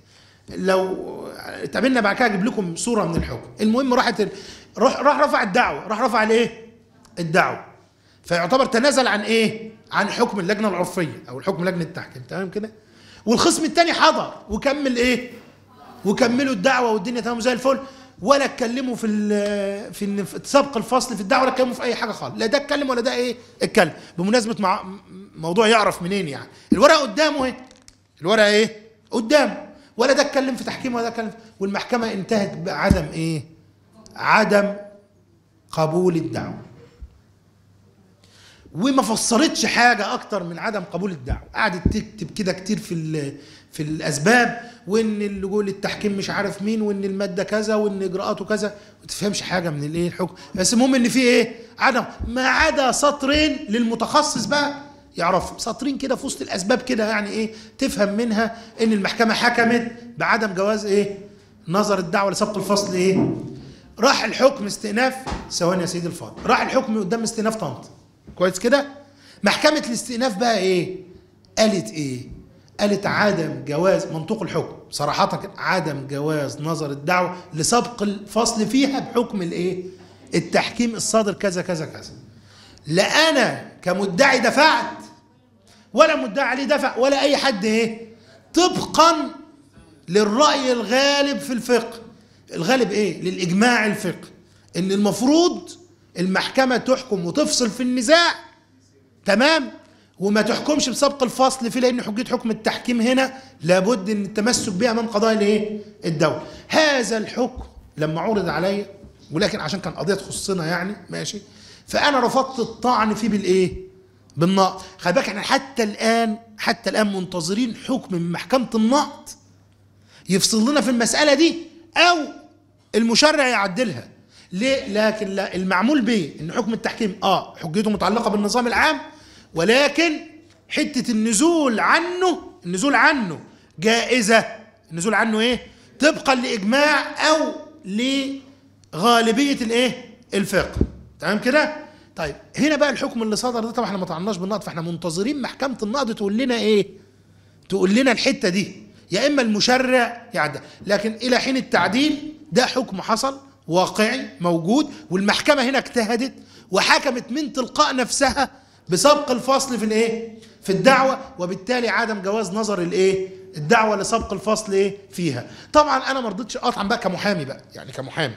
S1: لو اتقابلنا بعد كده اجيب لكم صوره من الحكم المهم راحت ال- راح راح رفع الدعوه راح رفع الايه؟ الدعوه فيعتبر تنازل عن ايه؟ عن حكم اللجنه العرفيه او الحكم لجنه التحكيم تمام كده؟ والخصم الثاني حضر وكمل ايه؟ وكملوا الدعوه والدنيا تمام زي الفل ولا اتكلموا في ال- في إن- في سبق الفصل في الدعوه ولا اتكلموا في اي حاجه خالص لا ده اتكلم ولا ده ايه اتكلم بمناسبه مع م- موضوع يعرف منين يعني الورقه قدامه اهي الورقه ايه قدامه ولا ده اتكلم في تحكيم ولا ده اتكلم في- والمحكمه انتهت بعدم ايه عدم قبول الدعوه وما فسرتش حاجه اكتر من عدم قبول الدعوه قعدت تكتب كده كتير في ال- في الاسباب وان اللجوء للتحكيم مش عارف مين وان الماده كذا وان اجراءاته كذا ما تفهمش حاجه من الايه الحكم بس المهم ان في ايه عدم ما عدا سطرين للمتخصص بقى يعرف سطرين كده في وسط الاسباب كده يعني ايه تفهم منها ان المحكمه حكمت بعدم جواز ايه نظر الدعوه لسبق الفصل ايه راح الحكم استئناف ثواني يا سيدي الفاضل راح الحكم قدام استئناف طنطا كويس كده محكمة الاستئناف بقى ايه قالت ايه قالت عدم جواز منطوق الحكم صراحة كده عدم جواز نظر الدعوة لسبق الفصل فيها بحكم الايه التحكيم الصادر كذا كذا كذا لا انا كمدعي دفعت ولا مدعي عليه دفع ولا اي حد ايه طبقا للرأي الغالب في الفقه الغالب ايه للإجماع الفقه ان المفروض المحكمة تحكم وتفصل في النزاع تمام وما تحكمش بسبق الفصل فيه لان حجيه حكم التحكيم هنا لابد ان التمسك بها امام قضاء الايه الدوله هذا الحكم لما عرض عليا ولكن عشان كان قضيه تخصنا يعني ماشي فانا رفضت الطعن فيه بالايه بالنقد خلي بالك احنا حتى الان حتى الان منتظرين حكم من محكمه النقد يفصل لنا في المساله دي او المشرع يعدلها ليه لكن لا المعمول به ان حكم التحكيم اه حجته متعلقه بالنظام العام ولكن حته النزول عنه النزول عنه جائزه النزول عنه ايه طبقا لاجماع او لغالبيه الايه الفقه تمام كده طيب هنا بقى الحكم اللي صدر ده طبعا احنا ما طعناش بالنقد فاحنا منتظرين محكمه النقد تقول لنا ايه تقول لنا الحته دي يا اما المشرع يعدل لكن الى حين التعديل ده حكم حصل واقعي موجود والمحكمه هنا اجتهدت وحكمت من تلقاء نفسها بسبق الفصل في الايه في الدعوه وبالتالي عدم جواز نظر الايه الدعوه لسبق الفصل ايه فيها طبعا انا ما رضيتش اطعن بقى كمحامي بقى يعني كمحامي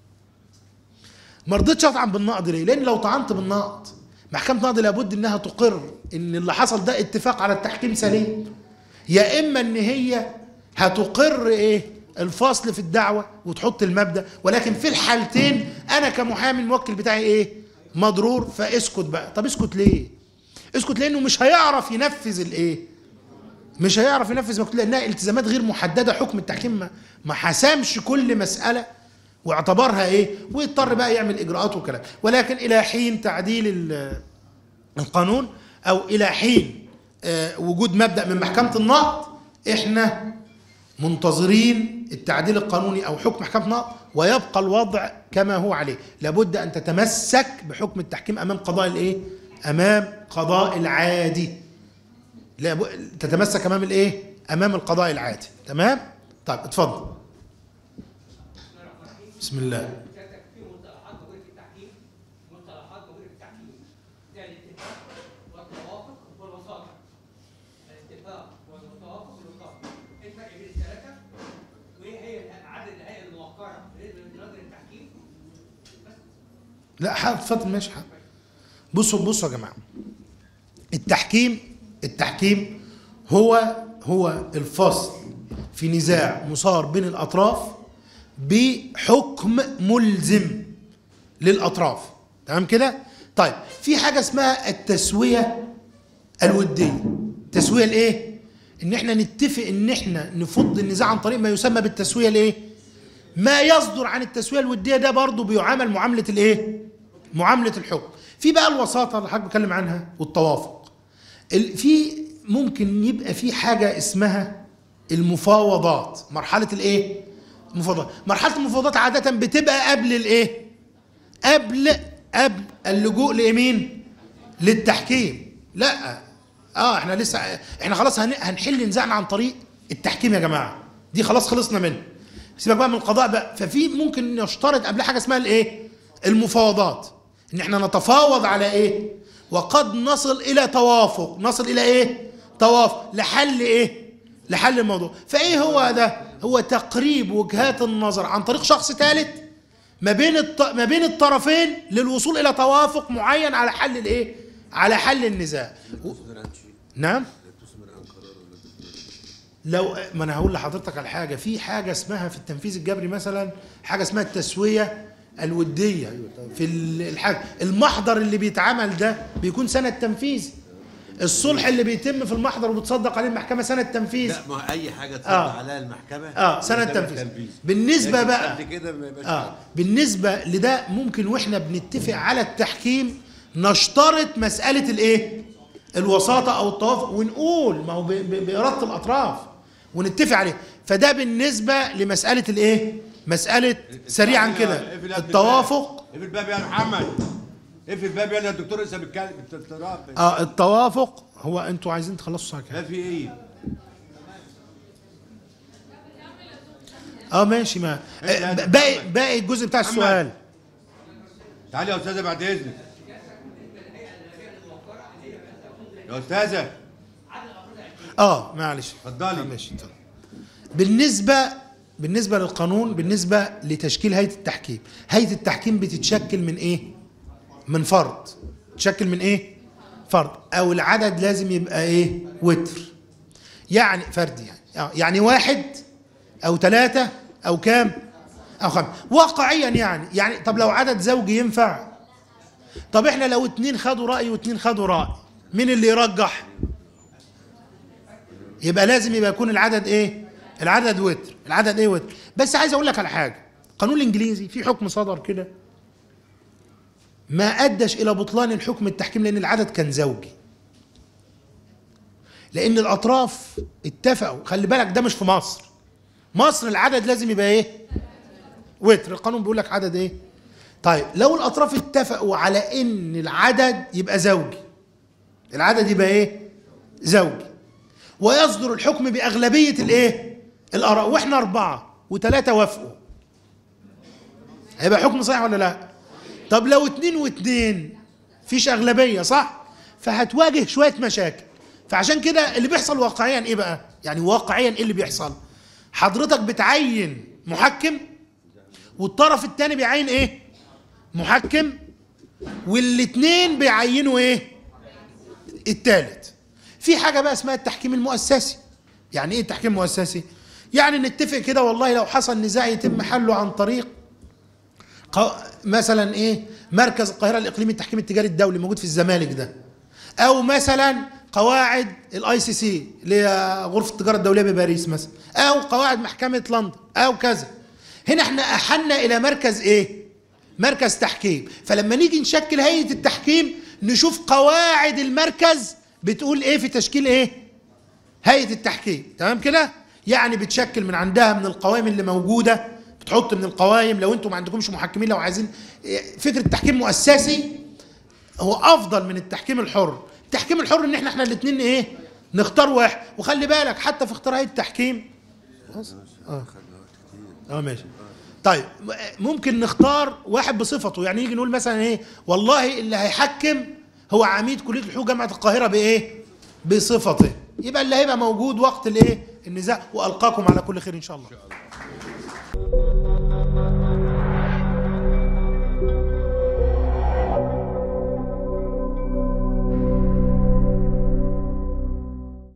S1: ما رضيتش اطعن بالنقد ليه لان لو طعنت بالنقد محكمه النقد لابد انها تقر ان اللي حصل ده اتفاق على التحكيم سليم يا اما ان هي هتقر ايه الفصل في الدعوه وتحط المبدا ولكن في الحالتين انا كمحامي الموكل بتاعي ايه مضرور فاسكت بقى طب اسكت ليه اسكت لانه مش هيعرف ينفذ الايه مش هيعرف ينفذ مكتوب لانها التزامات غير محدده حكم التحكيم ما, ما حسمش كل مساله واعتبرها ايه ويضطر بقى يعمل اجراءات وكلام ولكن الى حين تعديل ال- القانون او الى حين آه، وجود مبدا من محكمه النقض احنا منتظرين التعديل القانوني او حكم محكمه النقض ويبقى الوضع كما هو عليه لابد ان تتمسك بحكم التحكيم امام قضاء الايه امام قضاء العادي لابد تتمسك امام الايه امام القضاء العادي تمام طيب اتفضل بسم الله
S7: سيادتك في مصطلحات موجوده في التحكيم مصطلحات موجوده في التحكيم زي الاتفاق والتوافق والوساطه الاتفاق والتوافق والوساطه ايه الفرق بين الثلاثه وايه هي عدد الهيئه الموقره بالنسبه لنظر التحكيم
S1: لا حاضر اتفضل ماشي حاضر بصوا بصوا يا جماعه التحكيم التحكيم هو هو الفصل في نزاع مثار بين الاطراف بحكم ملزم للاطراف تمام كده طيب في حاجه اسمها التسويه الوديه التسويه الايه ان احنا نتفق ان احنا نفض النزاع عن طريق ما يسمى بالتسويه الايه ما يصدر عن التسويه الوديه ده برضه بيعامل معامله الايه معامله الحكم في بقى الوساطه اللي حضرتك بتكلم عنها والتوافق ال- في ممكن يبقى في حاجه اسمها المفاوضات مرحله الايه المفاوضات مرحله المفاوضات عاده بتبقى قبل الايه قبل قبل اللجوء لمين للتحكيم لا اه احنا لسه احنا خلاص هن- هنحل نزاعنا عن طريق التحكيم يا جماعه دي خلاص خلصنا منه سيبك بقى من القضاء بقى ففي ممكن نشترط قبل حاجه اسمها الايه المفاوضات ان احنا نتفاوض على ايه وقد نصل الى توافق نصل الى ايه توافق لحل ايه لحل الموضوع فايه هو ده هو تقريب وجهات النظر عن طريق شخص ثالث ما بين الط... ما بين الطرفين للوصول الى توافق معين على حل الايه على حل النزاع و... نعم لو ما انا هقول لحضرتك على حاجه في حاجه اسمها في التنفيذ الجبري مثلا حاجه اسمها التسويه الوديه في ال- الحاجه المحضر اللي بيتعمل ده بيكون سنه تنفيذ الصلح اللي بيتم في المحضر وبتصدق عليه المحكمه سنه تنفيذ
S4: لا ما اي حاجه تصدق
S1: آه.
S4: عليها المحكمه
S1: اه سنه
S4: ده
S1: تنفيذ بالنسبه
S4: لكن
S1: بقى
S4: قبل كده ما يبقاش
S1: اه بالنسبه لده ممكن واحنا بنتفق على التحكيم نشترط مساله الايه الوساطه او التوافق ونقول ما هو ب- ب- باراده الاطراف ونتفق عليه فده بالنسبه لمساله الايه مساله سريعا كده
S4: اقفل الباب.
S1: التوافق
S4: اقفل الباب يا محمد اقفل الباب يا الدكتور لسه بيتكلم بتتراب.
S1: اه التوافق هو انتوا عايزين تخلصوا الساعه كام
S4: ده في ايه؟
S1: اه ماشي ما آه، باقي باقي الجزء بتاع
S4: محمد.
S1: السؤال
S4: تعالي يا استاذه بعد اذنك يا استاذه
S1: اه معلش
S4: اتفضلي.
S1: آه، ماشي اتفضل. بالنسبه بالنسبه للقانون بالنسبه لتشكيل هيئه التحكيم هيئه التحكيم بتتشكل من ايه من فرد تشكل من ايه فرد او العدد لازم يبقى ايه وتر يعني فردي يعني آه، يعني واحد او ثلاثه او كام او خمسه واقعيا يعني يعني طب لو عدد زوجي ينفع طب احنا لو اتنين خدوا راي واتنين خدوا راي مين اللي يرجح يبقى لازم يبقى يكون العدد ايه العدد وتر العدد ايه وتر بس عايز اقول لك على حاجه القانون الانجليزي في حكم صدر كده ما ادش الى بطلان الحكم التحكيم لان العدد كان زوجي لان الاطراف اتفقوا خلي بالك ده مش في مصر مصر العدد لازم يبقى ايه وتر القانون بيقول لك عدد ايه طيب لو الاطراف اتفقوا على ان العدد يبقى زوجي العدد يبقى ايه زوجي ويصدر الحكم باغلبيه الايه الاراء واحنا اربعه وثلاثه وافقوا هيبقى حكم صحيح ولا لا طب لو اتنين واتنين فيش اغلبيه صح فهتواجه شويه مشاكل فعشان كده اللي بيحصل واقعيا ايه بقى يعني واقعيا ايه اللي بيحصل حضرتك بتعين محكم والطرف الثاني بيعين ايه محكم والاتنين بيعينوا ايه الثالث في حاجه بقى اسمها التحكيم المؤسسي يعني ايه التحكيم المؤسسي يعني نتفق كده والله لو حصل نزاع يتم حله عن طريق ق- مثلا ايه مركز القاهره الاقليمي للتحكيم التجاري الدولي موجود في الزمالك ده او مثلا قواعد الاي سي سي اللي هي غرفه التجاره الدوليه بباريس مثلا او قواعد محكمه لندن او كذا هنا احنا احنا الى مركز ايه مركز تحكيم فلما نيجي نشكل هيئه التحكيم نشوف قواعد المركز بتقول ايه في تشكيل ايه هيئه التحكيم تمام كده يعني بتشكل من عندها من القوائم اللي موجوده بتحط من القوائم لو انتم ما عندكمش محكمين لو عايزين فكره التحكيم مؤسسي هو افضل من التحكيم الحر التحكيم الحر ان احنا احنا الاثنين ايه نختار واحد وخلي بالك حتى في اختيار هيئه التحكيم خلاص؟ اه اه ماشي طيب م- ممكن نختار واحد بصفته يعني يجي نقول مثلا ايه والله اللي هيحكم هو عميد كليه الحقوق جامعه القاهره بايه بصفته يبقى اللي هيبقى موجود وقت الايه النزاع والقاكم على كل خير ان شاء الله